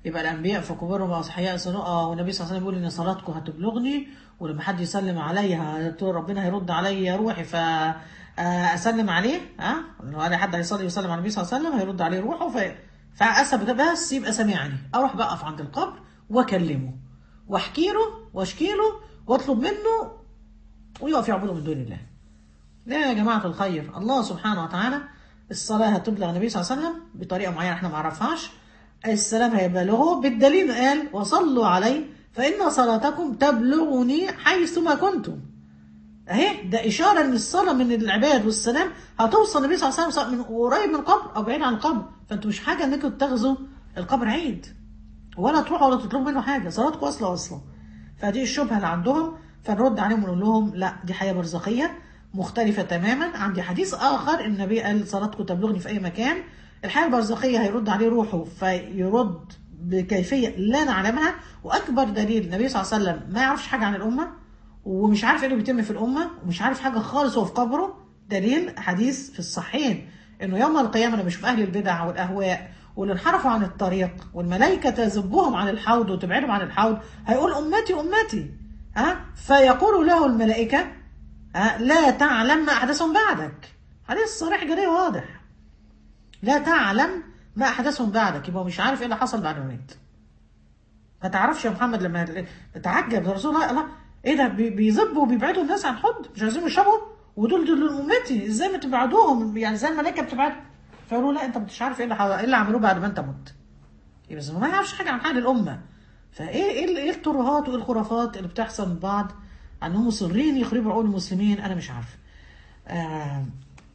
يبقى الانبياء في قبورهم واصحياء سنو اه والنبي صلى الله عليه وسلم بيقول ان صلاتكم هتبلغني ولما حد يسلم عليا هتقول ربنا هيرد عليا روحي ف آه، اسلم عليه ها لو انا حد هيصلي ويسلم على النبي صلى الله عليه وسلم هيرد عليه روحه ف فاسب ده بس يبقى سامعني اروح بقف عند القبر واكلمه واحكي له واشكي له واطلب منه ويقف يعبده من دون الله لا يا جماعة الخير الله سبحانه وتعالى الصلاة هتبلغ النبي صلى الله عليه وسلم بطريقة معينة احنا ما عرفهاش السلام هيبلغه بالدليل قال وصلوا علي فإن صلاتكم تبلغني حيثما كنتم اهي ده إشارة إن الصلاة من العباد والسلام هتوصل النبي صلى الله عليه وسلم من قريب من القبر أو بعيد عن القبر فأنتوا مش حاجة إنكم تاخذوا القبر عيد ولا تروحوا ولا تطلبوا منه حاجة صلاتكم واصلة واصلة فدي الشبهة اللي عندهم فنرد عليهم ونقول لهم لا دي حياة برزخية مختلفة تماما عندي حديث آخر النبي قال صلاتكم تبلغني في أي مكان الحياة البرزخية هيرد عليه روحه فيرد بكيفية لا نعلمها وأكبر دليل النبي صلى الله عليه وسلم ما يعرفش حاجة عن الأمة ومش عارف ايه اللي بيتم في الأمة ومش عارف حاجة خالص وهو في قبره دليل حديث في الصحيحين إنه يوم القيامة لما بيشوف أهل البدع والأهواء واللي انحرفوا عن الطريق والملائكة تذبهم عن الحوض وتبعدهم عن الحوض هيقول أمتي أمتي ها فيقول له الملائكة ها لا تعلم ما أحدثهم بعدك حديث صريح جدا واضح لا تعلم ما أحدثهم بعدك يبقى مش عارف إيه اللي حصل بعد ما مات ما تعرفش يا محمد لما تتعجب ده رسول الله الله ايه ده بي- بيذبوا وبيبعدوا الناس عن حد مش عايزين يشربوا ودول دول امتي ازاي ما تبعدوهم يعني زي الملائكه بتبعدهم فقالوا لا انت مش عارف ايه اللي ح- ايه اللي عملوه بعد ما انت مت يبقى بس ما يعرفش حاجه عن حال الامه فايه ايه ال- ايه الترهات وايه الخرافات اللي بتحصل من بعض انهم مصرين يخربوا عقول المسلمين انا مش عارفه آه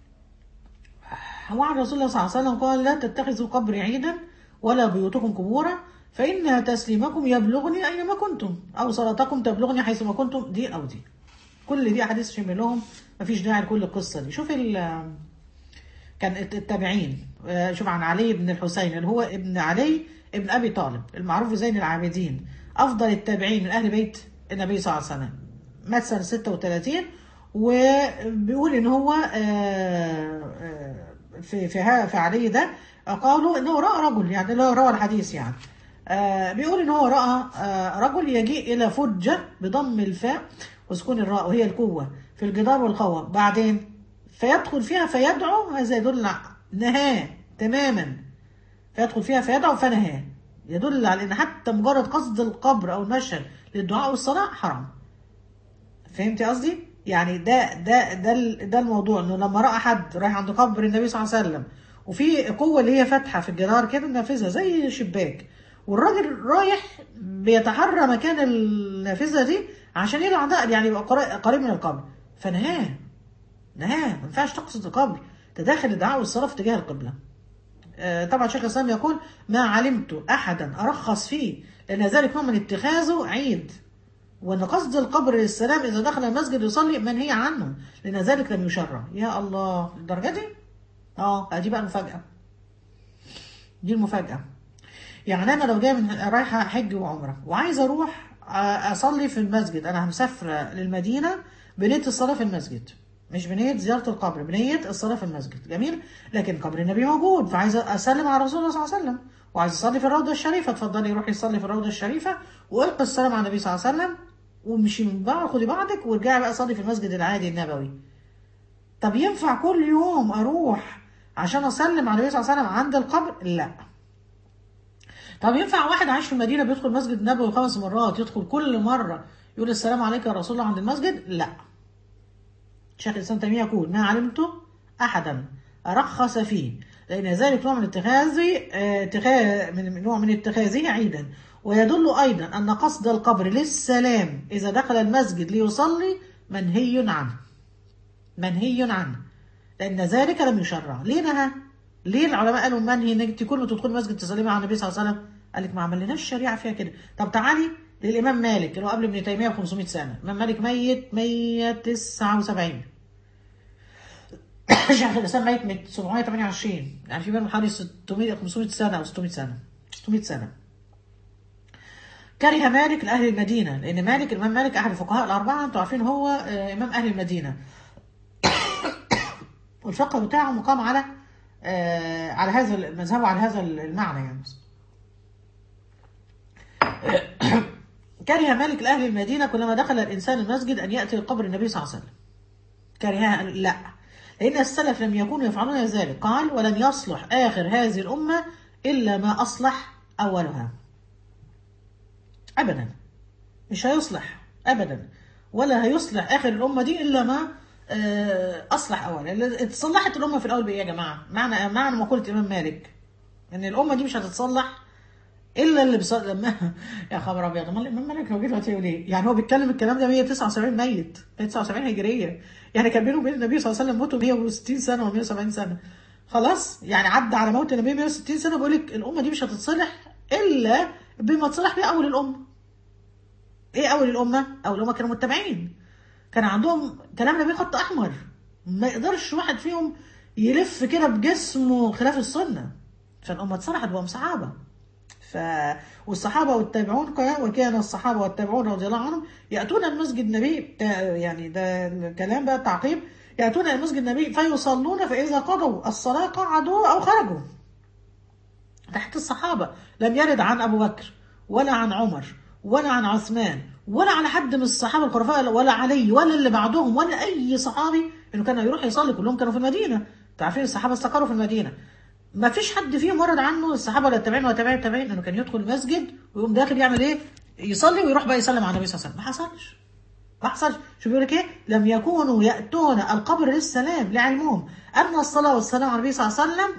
وعن رسول الله صلى الله عليه وسلم قال لا تتخذوا قبري عيدا ولا بيوتكم قبورا فإن تسليمكم يبلغني أينما كنتم أو صلاتكم تبلغني حيثما كنتم دي أو دي كل دي أحاديث شملهم مفيش داعي لكل القصة دي شوف ال كان التابعين آه، شوف عن علي بن الحسين اللي هو ابن علي ابن أبي طالب المعروف بزين العابدين أفضل التابعين من أهل بيت النبي صلى الله عليه وسلم مات سنة 36 وبيقول إن هو آه، آه، في في ها- في علي ده قالوا إنه رأى رجل يعني اللي هو روى الحديث يعني آه، بيقول إن هو رأى آه، رجل يجيء إلى فجة بضم الفاء وسكون الراء وهي القوة في الجدار والقوة بعدين فيدخل فيها فيدعو هذا يدل على نهاه تماما فيدخل فيها فيدعو فنهاه يدل على ان حتى مجرد قصد القبر او المشهد للدعاء والصلاه حرام فهمتي قصدي يعني ده ده ده ال- ده الموضوع انه لما راى حد رايح عند قبر النبي صلى الله عليه وسلم وفي قوه اللي هي فاتحه في الجدار كده نافذه زي شباك والراجل رايح بيتحرى مكان النافذه دي عشان يدعو عندها يعني يبقى قرا- قريب من القبر فنهاه نهاه ما ينفعش تقصد القبر تداخل الدعاء والصلاه في اتجاه القبله آه، طبعا شيخ الاسلام يقول ما علمت احدا ارخص فيه لان ذلك نوع من اتخاذه عيد وان قصد القبر للسلام اذا دخل المسجد يصلي منهي عنه لان ذلك لم يشرع يا الله الدرجه دي اه ادي بقى المفاجاه دي المفاجاه يعني انا لو جاي من رايحه حج وعمره وعايزه اروح آه، اصلي في المسجد انا مسافره للمدينه بنيه الصلاه في المسجد مش بنيه زياره القبر بنيه الصلاه في المسجد جميل لكن قبر النبي موجود فعايزه اسلم على رسول الله صلى الله عليه وسلم وعايز اصلي في الروضه الشريفه اتفضلي روحي صلي في الروضه الشريفه والقي السلام على النبي صلى الله عليه وسلم وامشي من بعض خدي بعضك وارجعي بقى صلي في المسجد العادي النبوي طب ينفع كل يوم اروح عشان اسلم على النبي صلى الله عليه وسلم عند القبر لا طب ينفع واحد عايش في المدينه بيدخل مسجد النبوي خمس مرات يدخل كل مره يقول السلام عليك يا رسول الله عند المسجد لا شيخ الاسلام تيميه يقول ما علمت احدا رخص فيه لان ذلك نوع من اتخاذ آه، اتخاذ من نوع من اتخاذه عيدا ويدل ايضا ان قصد القبر للسلام اذا دخل المسجد ليصلي منهي عنه منهي عنه لان ذلك لم يشرع ليه نهى ليه العلماء قالوا منهي انك انت كل ما تدخل مسجد تسلمي على النبي صلى الله عليه وسلم قال لك ما عملناش شريعه فيها كده طب تعالي للامام مالك اللي هو قبل ابن تيميه ب 500 سنه الامام مالك ميت 179 شيخ الاسلام ميت من 728 يعني في بينهم حوالي 600 500 سنه او 600 سنه 600 سنه كره مالك لاهل المدينه لان مالك الامام مالك احد الفقهاء الاربعه انتوا عارفين هو آه، امام اهل المدينه والفقه بتاعه مقام على آه، على هذا المذهب وعلى هذا المعنى يعني كره مالك لأهل المدينة كلما دخل الإنسان المسجد أن يأتي قبر النبي صلى الله عليه وسلم كرهها لا لأن السلف لم يكونوا يفعلون ذلك قال ولن يصلح آخر هذه الأمة إلا ما أصلح أولها أبدا مش هيصلح أبدا ولا هيصلح آخر الأمة دي إلا ما آه، أصلح أولا اتصلحت الأمة في الأول بإيه يا جماعة معنى معنى مقولة إمام مالك إن الأمة دي مش هتتصلح الا اللي بص... لما يا خبر ابيض امال الامام مالك لو جيت هتقول ايه؟ يعني هو بيتكلم الكلام ده 179 ميت 179 هجريه يعني كان بينه وبين النبي صلى الله عليه وسلم موته 160 سنه و 170 سنه خلاص يعني عدى على موت النبي 160 سنه بيقول لك الامه دي مش هتتصلح الا بما تصلح بيه اول الامه ايه اول الامه؟ اول الامه كانوا متبعين كان عندهم كلام النبي خط احمر ما يقدرش واحد فيهم يلف كده بجسمه خلاف السنه فالامه اتصلحت بقوا صحابه ف والصحابه والتابعون قال وكان الصحابه والتابعون رضي الله عنهم ياتون المسجد النبي تا- يعني ده الكلام بقى التعقيب ياتون المسجد النبي فيصلون فاذا قضوا الصلاه قعدوا او خرجوا تحت الصحابه لم يرد عن ابو بكر ولا عن عمر ولا عن عثمان ولا على حد من الصحابه الخلفاء ولا علي ولا اللي بعدهم ولا اي صحابي انه كان يروح يصلي كلهم كانوا في المدينه انتوا عارفين الصحابه استقروا في المدينه ما فيش حد فيهم ورد عنه الصحابه ولا التابعين ولا التابعين التابعين انه كان يدخل المسجد ويقوم داخل يعمل ايه؟ يصلي ويروح بقى يسلم على النبي صلى الله عليه وسلم ما حصلش ما حصلش شو بيقول لك ايه؟ لم يكونوا ياتون القبر للسلام لعلمهم ان الصلاه والسلام على النبي صلى الله عليه وسلم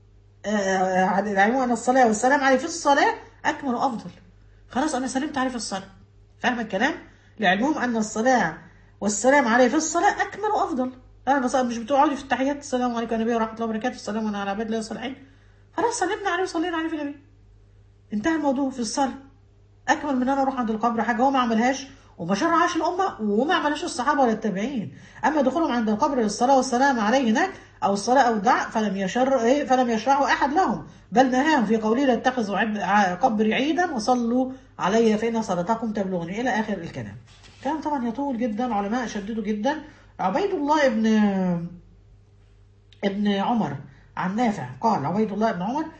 آه، لعلمهم ان الصلاه والسلام عليه في الصلاه اكمل وافضل خلاص انا سلمت عليه في الصلاه فاهم الكلام؟ لعلمهم ان الصلاه والسلام عليه في الصلاه اكمل وافضل انا بس مش بتقعدي في التحيات السلام عليكم يا نبي ورحمه الله وبركاته السلام على عباد الله الصالحين خلاص سلمنا عليه وصلينا عليه في النبي انتهى الموضوع في الصلاه اكمل من انا اروح عند القبر حاجه هو ما عملهاش وما شرعهاش الامه وما عملهاش الصحابه ولا التابعين اما دخولهم عند القبر للصلاه والسلام عليه هناك او الصلاه او الدعاء فلم يشر إيه؟ فلم يشرعه احد لهم بل نهاهم في قوله لا تتخذوا عب- ع- قبري عيدا وصلوا علي فان صلاتكم تبلغني الى اخر الكلام كلام طبعا يطول جدا علماء شددوا جدا عبيد الله ابن ابن عمر عن نافع قال عبيد الله ابن عمر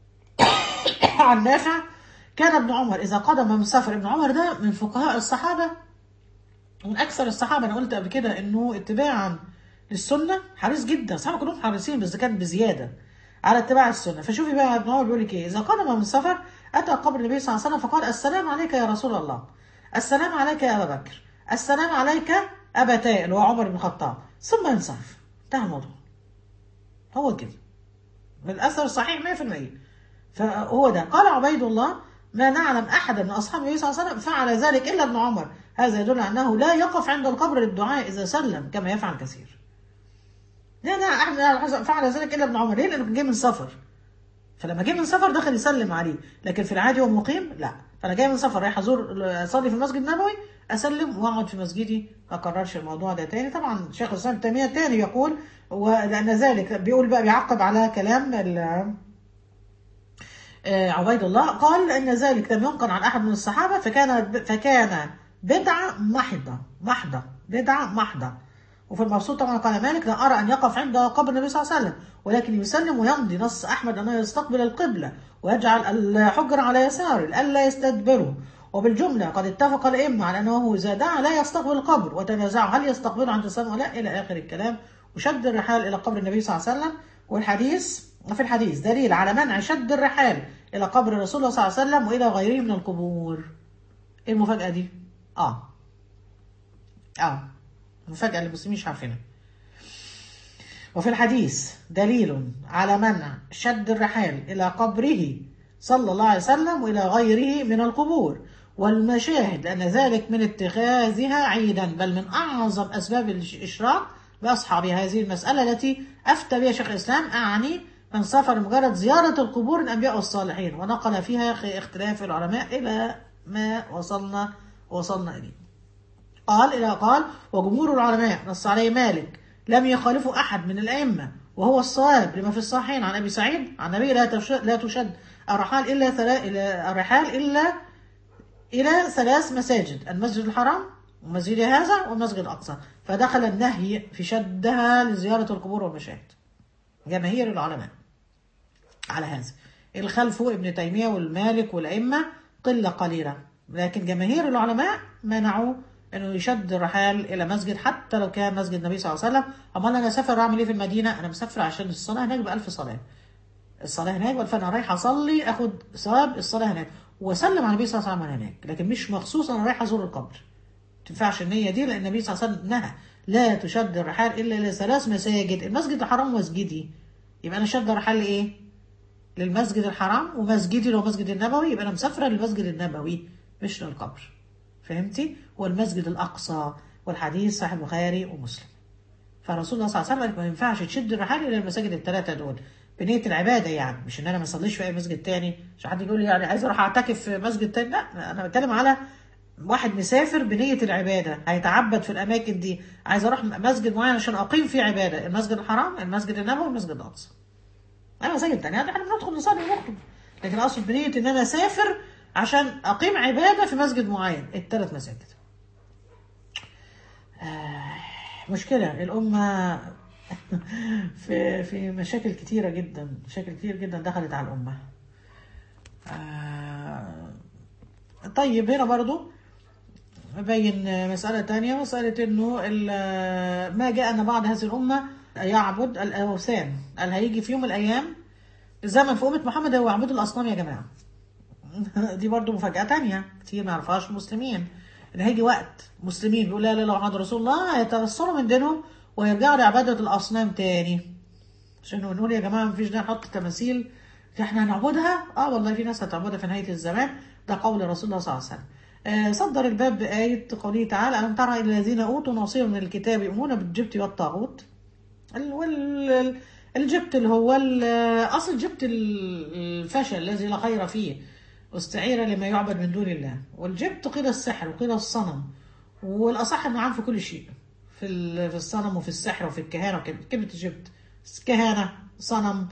عن نافع كان ابن عمر إذا قدم من سفر ابن عمر ده من فقهاء الصحابة من أكثر الصحابة أنا قلت قبل كده إنه اتباعا للسنة حريص جدا الصحابة كلهم حريصين بس كان بزيادة على اتباع السنة فشوفي بقى ابن عمر بيقول لك إيه إذا قدم من سفر أتى قبر النبي صلى الله عليه وسلم فقال السلام عليك يا رسول الله السلام عليك يا أبا بكر السلام عليك أبا تاء اللي هو عمر بن الخطاب ثم ينصرف انتهى الموضوع هو كده بالأثر صحيح 100% فهو ده قال عبيد الله ما نعلم أحدا من أصحاب النبي صلى الله عليه وسلم فعل ذلك إلا ابن عمر هذا يدل على أنه لا يقف عند القبر للدعاء إذا سلم كما يفعل كثير لا لا أحد من أهل الحسن فعل ذلك إلا ابن عمر ليه؟ لأنه كان جاي من سفر فلما جه من سفر دخل يسلم عليه لكن في العادي هو مقيم لا فانا جاي من سفر رايح ازور اصلي في المسجد النبوي اسلم واقعد في مسجدي ما اكررش الموضوع ده تاني طبعا شيخ الاسلام ابن تيميه تاني يقول ولان ذلك بيقول بقى بيعقب على كلام ال- آه، عبيد الله قال ان ذلك لم ينقل عن احد من الصحابه فكان فكان بدعه محضه محضه بدعه محضه وفي المبسوط طبعا قال مالك لا ارى ان يقف عند قبر النبي صلى الله عليه وسلم ولكن يسلم ويمضي نص احمد انه يستقبل القبله ويجعل الحجر على يساره الا يستدبره وبالجمله قد اتفق الائمه على انه اذا دعا لا يستقبل القبر وتنازعوا هل يستقبله عند السلام ولا الى اخر الكلام وشد الرحال الى قبر النبي صلى الله عليه وسلم والحديث وفي الحديث دليل على منع شد الرحال الى قبر رسول الله صلى الله عليه وسلم والى غيره من القبور ايه المفاجاه دي اه اه مفاجاه اللي المسلمين مش عارفينها وفي الحديث دليل على منع شد الرحال إلى قبره صلى الله عليه وسلم وإلى غيره من القبور والمشاهد لأن ذلك من اتخاذها عيدا بل من أعظم أسباب الإشراك بأصحاب هذه المسألة التي أفتى بها شيخ الإسلام أعني من سفر مجرد زيارة القبور الأنبياء والصالحين ونقل فيها اختلاف العلماء إلى ما وصلنا وصلنا إليه قال إلى قال وجمهور العلماء نص عليه مالك لم يخالفوا أحد من الأئمة وهو الصواب لما في الصحيحين عن أبي سعيد عن النبي لا تشد, لا تشد الرحال إلا ثلا إلى الرحال إلا إلى ثلاث مساجد المسجد الحرام ومسجد هذا والمسجد الأقصى فدخل النهي في شدها لزيارة القبور والمشاهد جماهير العلماء على هذا الخلف ابن تيمية والمالك والأئمة قلة قليلة لكن جماهير العلماء منعوا انه يشد الرحال الى مسجد حتى لو كان مسجد النبي صلى الله عليه وسلم امال انا اسافر اعمل ايه في المدينه انا مسافر عشان الصلاه هناك بألف صلاه الصلاه هناك فانا رايح اصلي اخد ثواب الصلاه هناك واسلم على النبي صلى الله عليه وسلم هناك لكن مش مخصوص انا رايح ازور القبر ما تنفعش النيه دي لان النبي صلى الله عليه وسلم نهى لا تشد الرحال الا الى ثلاث مساجد المسجد الحرام مسجدي يبقى انا شد الرحال لايه للمسجد الحرام ومسجدي لو مسجد النبوي يبقى انا مسافره للمسجد النبوي مش للقبر فهمتي والمسجد الاقصى والحديث صحيح البخاري ومسلم فرسول الله صلى الله عليه وسلم ما ينفعش تشد الرحال الى المساجد الثلاثه دول بنيه العباده يعني مش ان انا ما اصليش في اي مسجد تاني مش حد يقول لي يعني عايز اروح اعتكف في مسجد تاني لا انا بتكلم على واحد مسافر بنية العبادة هيتعبد في الأماكن دي عايز أروح مسجد معين عشان أقيم فيه عبادة المسجد الحرام المسجد النبوي المسجد الأقصى أنا مساجد تانية احنا بندخل نصلي ونخرج لكن أقصد بنية إن أنا أسافر عشان أقيم عبادة في مسجد معين الثلاث مساجد آه مشكلة الأمة في في مشاكل كتيرة جدا مشاكل كتير جدا دخلت على الأمة آه طيب هنا برضو بين مسألة تانية مسألة إنه ما جاء أن بعض هذه الأمة يعبد الأوثان قال هيجي في يوم من الأيام زمن في أمة محمد هو يعبدوا الأصنام يا جماعة دي برضو مفاجأة تانية كتير ما يعرفهاش المسلمين إن هيجي وقت مسلمين بيقول لا لا لا محمد رسول الله هيتبصروا من دينهم ويرجعوا لعبادة الأصنام تاني عشان نقول يا جماعة مفيش داعي نحط تماثيل احنا هنعبدها اه والله في ناس هتعبدها في نهاية الزمان ده قول رسول الله صلى الله عليه وسلم آه صدر الباب بآية قوله تعالى ألم ترى إلى الذين أوتوا نصيب من الكتاب يؤمنون بالجبت والطاغوت الجبت اللي هو أصل الجبت الفشل الذي لا خير فيه واستعير لما يعبد من دون الله والجبت قيل السحر وقيل الصنم والأصح أنه عام في كل شيء في في الصنم وفي السحر وفي الكهانة وكده كلمة الجبت كهانة صنم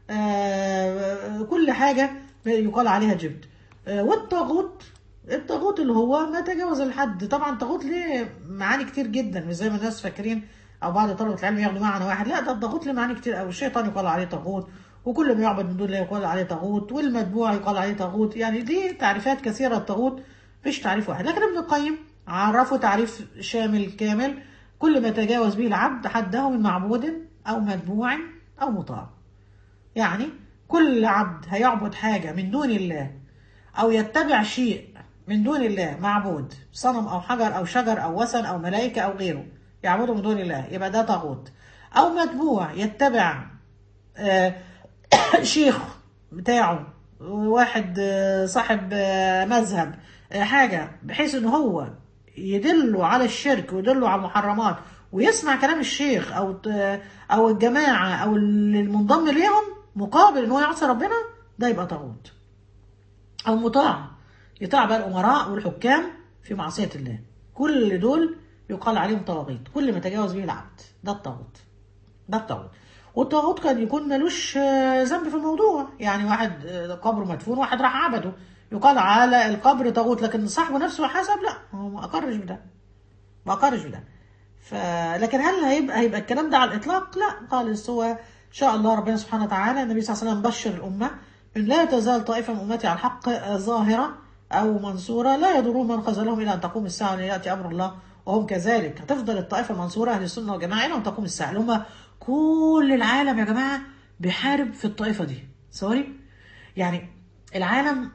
آه كل حاجة يقال عليها جبت آه والطاغوت الطاغوت اللي هو ما تجاوز الحد طبعا الطاغوت ليه معاني كتير جدا مش زي ما الناس فاكرين او بعض طلبه العلم ياخدوا معنى واحد لا ده الطاغوت له معاني كتير قوي الشيطان يقال عليه طاغوت وكل ما يعبد من دون الله يقال عليه طاغوت والمتبوع يقال عليه طاغوت يعني دي تعريفات كثيره الطاغوت مش تعريف واحد لكن ابن القيم عرفه تعريف شامل كامل كل ما تجاوز به العبد حده من معبود او متبوع او مطاع يعني كل عبد هيعبد حاجه من دون الله او يتبع شيء من دون الله معبود صنم او حجر او شجر او وثن او ملائكه او غيره يعبده من دون الله يبقى ده طاغوت او متبوع يتبع آه شيخ بتاعه واحد آه صاحب آه مذهب حاجه بحيث ان هو يدله على الشرك ويدله على المحرمات ويسمع كلام الشيخ او او الجماعه او المنضم ليهم مقابل ان هو يعصي ربنا ده يبقى طاغوت او مطاع يطاع بقى الامراء والحكام في معصيه الله كل دول يقال عليهم طواغيت كل ما تجاوز به العبد ده الطاغوت ده الطاغوت والطاغوت قد يكون ملوش ذنب في الموضوع يعني واحد قبره مدفون واحد راح عبده يقال على القبر طاغوت لكن صاحبه نفسه حسب لا هو ما اقرش بده ما اقرش بده ف... لكن هل هيبقى هيبقى الكلام ده على الاطلاق لا خالص هو ان شاء الله ربنا سبحانه وتعالى النبي صلى الله عليه وسلم بشر الامه ان لا تزال طائفه من امتي على الحق ظاهره او منصوره لا يضرهم من خذلهم الى ان تقوم الساعه وياتي امر الله وهم كذلك هتفضل الطائفه المنصوره اهل السنه والجماعه الى ان تقوم الساعه اللي هم كل العالم يا جماعه بيحارب في الطائفه دي سوري يعني العالم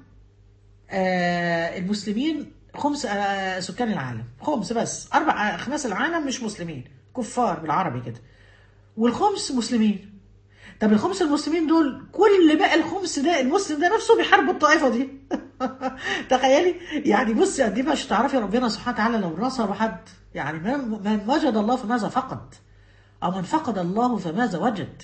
آه المسلمين خمس آه سكان العالم خمس بس اربع خماس العالم مش مسلمين كفار بالعربي كده والخمس مسلمين طب الخمس المسلمين دول كل بقى الخمس ده المسلم ده نفسه بيحارب الطائفه دي تخيلي يعني بصي قد ايه مش تعرفي ربنا سبحانه وتعالى لو نصر حد يعني من وجد الله فماذا فقد او من فقد الله فماذا وجد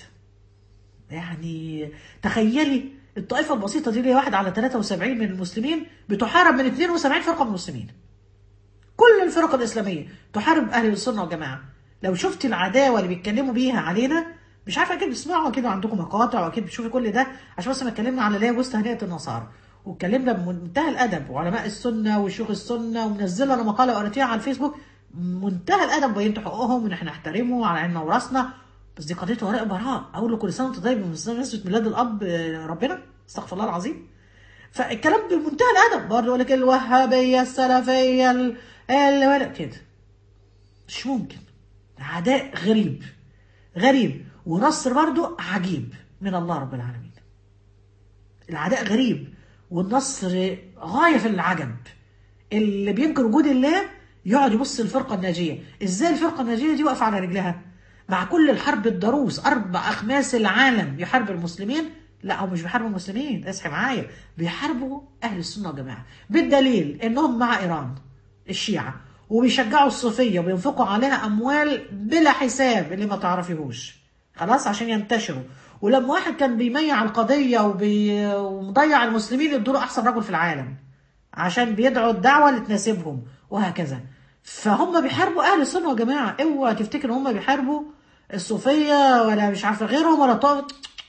يعني تخيلي الطائفه البسيطه دي اللي واحد على 73 من المسلمين بتحارب من 72 فرقه من المسلمين كل الفرق الاسلاميه تحارب اهل السنه والجماعه لو شفتي العداوه اللي بيتكلموا بيها علينا مش عارفه اكيد بتسمعوا اكيد عندكم مقاطع واكيد بتشوفي كل ده عشان بس ما اتكلمنا على ليه وسط هنيه النصارى واتكلمنا بمنتهى الادب وعلماء السنه وشيوخ السنه ومنزله انا مقاله قريتيها على الفيسبوك منتهى الادب بينت حقوقهم وان احنا نحترمه على عيننا وراسنا بس دي قضيه وراء براء اقول له كل سنه وانت طيب بمناسبه ميلاد الاب ربنا استغفر الله العظيم فالكلام بمنتهى الادب برضه يقول لك الوهابيه السلفيه ال... ال... كده مش ممكن عداء غريب غريب ونصر برضه عجيب من الله رب العالمين العداء غريب والنصر غايه في العجب اللي بينكر وجود الله يقعد يبص الفرقه الناجيه ازاي الفرقه الناجيه دي واقفه على رجلها مع كل الحرب الضروس اربع اخماس العالم يحارب المسلمين لا هو مش بيحاربوا المسلمين اصحي معايا بيحاربوا اهل السنه والجماعه بالدليل انهم مع ايران الشيعه وبيشجعوا الصوفيه وبينفقوا عليها اموال بلا حساب اللي ما تعرفيهوش خلاص عشان ينتشروا ولما واحد كان بيميع القضيه وبي... ومضيع المسلمين يدوا احسن رجل في العالم عشان بيدعوا الدعوه اللي تناسبهم وهكذا فهم بيحاربوا اهل السنه والجماعه اوعى تفتكر هم بيحاربوا الصوفيه ولا مش عارفه غيرهم ولا طائف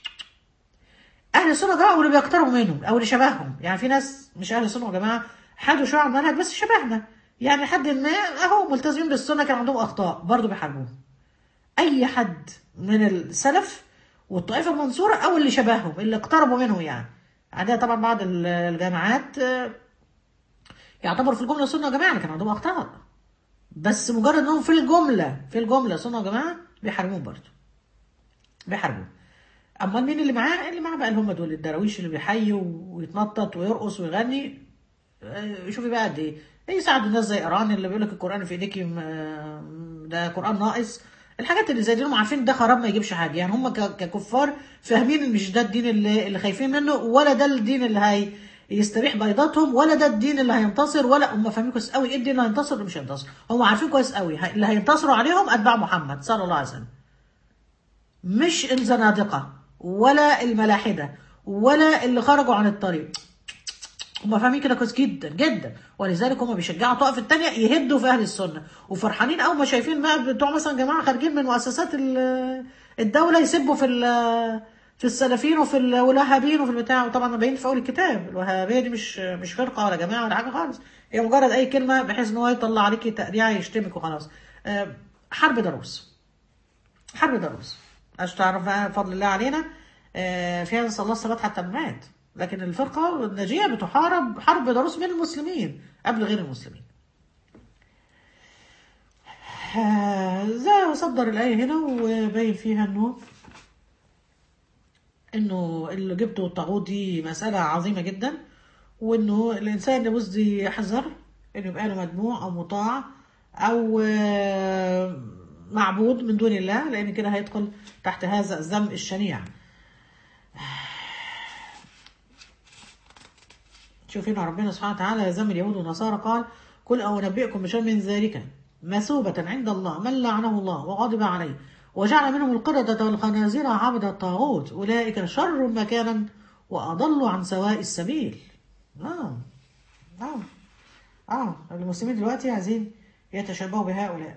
اهل السنه والجماعه واللي بيقتربوا منهم او اللي شبههم يعني في ناس مش اهل السنه والجماعه حدوا شويه عن المنهج بس شبهنا يعني حد ما اهو ملتزمين بالسنه كان عندهم اخطاء برضه بيحاربوهم اي حد من السلف والطائفه المنصوره او اللي شبههم اللي اقتربوا منهم يعني عندنا طبعا بعض الجامعات يعتبروا في الجمله سنه وجماعه كان عندهم اخطاء بس مجرد انهم في الجمله في الجمله سنه وجماعه بيحاربوهم برضه بيحاربوهم اما مين اللي معاه اللي معاه بقى اللي هم دول الدراويش اللي بيحيي ويتنطط ويرقص ويغني شوفي بقى قد ايه يساعدوا الناس زي ايران اللي بيقول لك القران في ايديكي ده قران ناقص الحاجات اللي زي دي هم عارفين ده خراب ما يجيبش حاجه يعني هم ككفار فاهمين ان مش ده الدين اللي, اللي خايفين منه ولا ده الدين اللي هي يستريح بيضاتهم ولا ده الدين اللي هينتصر ولا هم فاهمين كويس قوي ايه الدين اللي هينتصر واللي مش هينتصر هم عارفين كويس قوي اللي هينتصروا عليهم اتباع محمد صلى الله عليه وسلم مش الزنادقه ولا الملاحده ولا اللي خرجوا عن الطريق هم فاهمين كده كويس جدا جدا ولذلك هم بيشجعوا الطائف الثانيه يهدوا في اهل السنه وفرحانين قوي ما شايفين بقى بتوع مثلا جماعه خارجين من مؤسسات الدوله يسبوا في في السلفيين وفي الوهابيين وفي البتاع وطبعا باين في اول الكتاب الوهابيه دي مش مش فرقه ولا جماعه ولا حاجه خالص هي مجرد اي كلمه بحيث ان هو يطلع عليكي تقريعه يشتمك وخلاص حرب دروس حرب دروس عشان تعرف فضل الله علينا فيها نسال الله الثبات حتى الممات لكن الفرقه الناجيه بتحارب حرب دروس من المسلمين قبل غير المسلمين زي صدر الآية هنا وبين فيها انه انه اللي جبته الطاغوت دي مسألة عظيمة جدا وانه الانسان لابد يحذر انه يبقى له مجموع او مطاع او معبود من دون الله لان كده هيدخل تحت هذا الذنب الشنيع شوفين ربنا سبحانه وتعالى يذم اليهود والنصارى قال قل او انبئكم بشر من ذلك مثوبة عند الله من لعنه الله وغضب عليه وجعل منهم القردة والخنازير عبد الطاغوت أولئك شر مكانا وأضلوا عن سواء السبيل آه آه آه المسلمين دلوقتي عايزين يتشبهوا بهؤلاء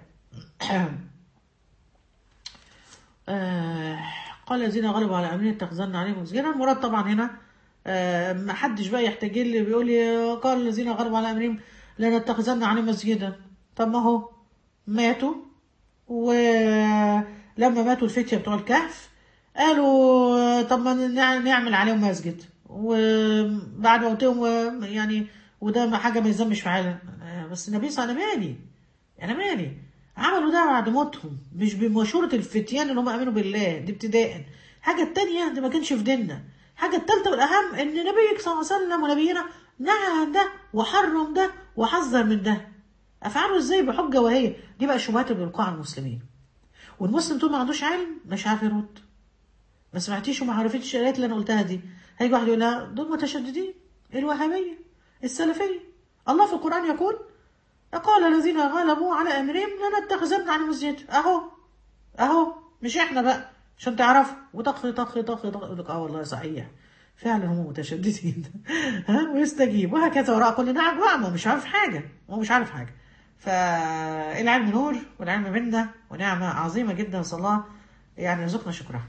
آه قال الذين غلبوا على أمرين اتخذنا عليهم مسجدا المراد طبعا هنا آه ما حدش بقى يحتاج لي بيقول لي قال الذين غلبوا على أمرهم لنتخذن عليهم مسجدا طب ما هو ماتوا ولما ماتوا الفتية بتوع الكهف قالوا طب ما نعمل عليهم مسجد وبعد موتهم يعني وده حاجة ما يذمش في عالم بس النبي صلى الله عليه وسلم مالي أنا مالي عملوا ده بعد موتهم مش بمشورة الفتيان اللي هم آمنوا بالله دي ابتداء حاجة التانية ده ما كانش في ديننا حاجة التالتة والأهم إن نبيك صلى الله عليه وسلم ونبينا نهى عن ده وحرم ده وحذر من ده افعاله ازاي بحجه وهي دي بقى الشبهات اللي بيلقوها على المسلمين والمسلم طول ما عندوش علم مش عارف يرد ما سمعتيش وما عرفتيش الايات اللي انا قلتها دي هيجي واحد يقول لها دول متشددين الوهابيه السلفيه الله في القران يقول قال الذين غلبوا على امرهم لنتخذن عن مسجد اهو اهو مش احنا بقى عشان تعرفوا وتخفي تخفي تخفي تخفي اه والله صحيح فعلا هم متشددين ها ويستجيب وهكذا وراء كل نعم بقى ما مش عارف حاجه هو مش عارف حاجه فالعلم نور والعلم منا ونعمة عظيمة جدا صلى الله يعني يرزقنا شكرها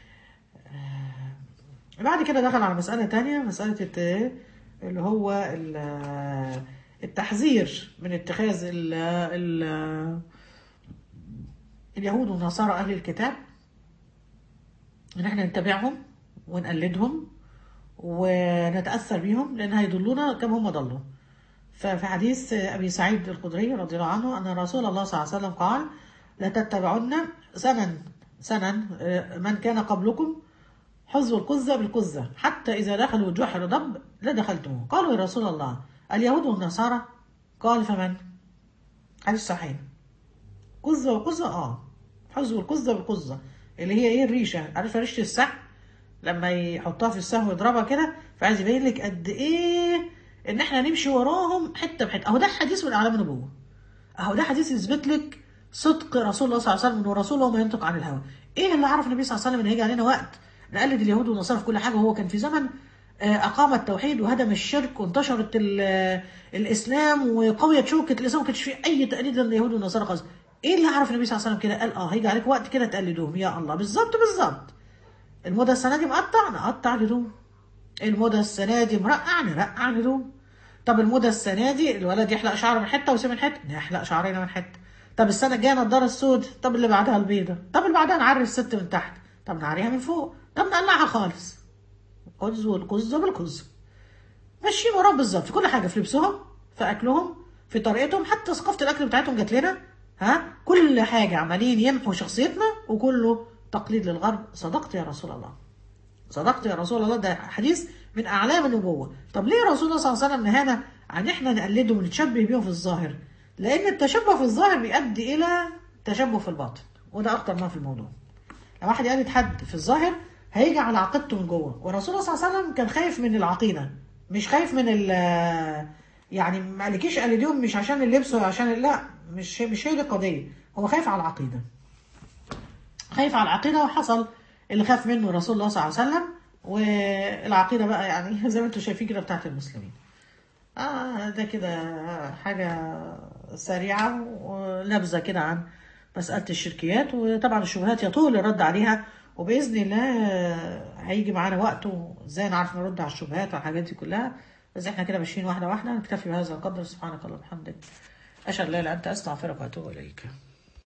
بعد كده دخل على مسألة تانية مسألة اللي هو التحذير من اتخاذ ال ال اليهود والنصارى أهل الكتاب إن احنا نتبعهم ونقلدهم ونتاثر بيهم لان هيضلونا كما هم ضلوا ففي حديث ابي سعيد الخدري رضي الله عنه ان رسول الله صلى الله عليه وسلم قال لتتبعن سنن سنن آه، من كان قبلكم حظوا القزة بالقزة حتى إذا دخلوا جحر ضب لدخلتموه قالوا يا رسول الله اليهود والنصارى قال فمن حديث صحيح قزة وقزة اه حظوا القزة بالقزة اللي هي ايه الريشة عارفة ريشة السحب لما يحطها في السهم ويضربها كده فعايز يبين لك قد ايه ان احنا نمشي وراهم حته بحته اهو ده حديث من اعلام النبوه اهو ده حديث يثبت لك صدق رسول الله صلى الله عليه وسلم انه رسول الله ما ينطق عن الهوى ايه اللي عرف النبي صلى الله عليه وسلم ان هيجي علينا وقت نقلد اليهود والنصارى في كل حاجه وهو كان في زمن آه، اقام التوحيد وهدم الشرك وانتشرت ال- آه، الاسلام وقويت شوكه الاسلام ما كانش فيه اي تقليد لليهود والنصارى خالص ايه اللي عرف النبي صلى الله عليه وسلم كده قال اه هيجي عليك وقت كده تقلدوهم يا الله بالظبط بالظبط الموضه السنه دي مقطع نقطع هدوم الموضه السنه دي مرقع نرقع هدوم طب الموضه السنه دي الولد يحلق شعره من حته ويسيب من حته نحلق شعرنا من حته طب السنه الجايه نضاره السود طب اللي بعدها البيضه طب اللي بعدها نعري الست من تحت طب نعريها من فوق طب نقلعها خالص قز والقزه بالقزه ماشيين وراهم بالظبط في كل حاجه في لبسهم في اكلهم في طريقتهم حتى ثقافه الاكل بتاعتهم جات لنا ها كل حاجه عمالين يمحوا شخصيتنا وكله تقليد للغرب صدقت يا رسول الله صدقت يا رسول الله ده حديث من اعلام النبوه طب ليه رسول الله صلى الله عليه وسلم نهانا عن احنا نقلدهم ونتشبه بيهم في الظاهر لان التشبه في الظاهر بيؤدي الى تشبه في الباطن وده اخطر ما في الموضوع لو واحد يقلد حد في الظاهر هيجي على عقيدته من جوه والرسول صلى الله عليه وسلم كان خايف من العقيده مش خايف من ال يعني ما قالكيش قلديهم مش عشان اللبس ولا عشان لا مش مش هي دي القضيه هو خايف على العقيده خايف على العقيده وحصل اللي خاف منه رسول الله صلى الله عليه وسلم والعقيده بقى يعني زي ما انتم شايفين كده بتاعت المسلمين آه ده كده حاجة سريعة ونبذة كده عن مسألة الشركيات وطبعا الشبهات يطول الرد عليها وبإذن الله هيجي معانا وقت وازاي نعرف نرد على الشبهات والحاجات دي كلها بس احنا كده ماشيين واحدة واحدة نكتفي بهذا القدر سبحانك اللهم وبحمدك أشهد أن لا إله إلا أنت أستغفرك وأتوب إليك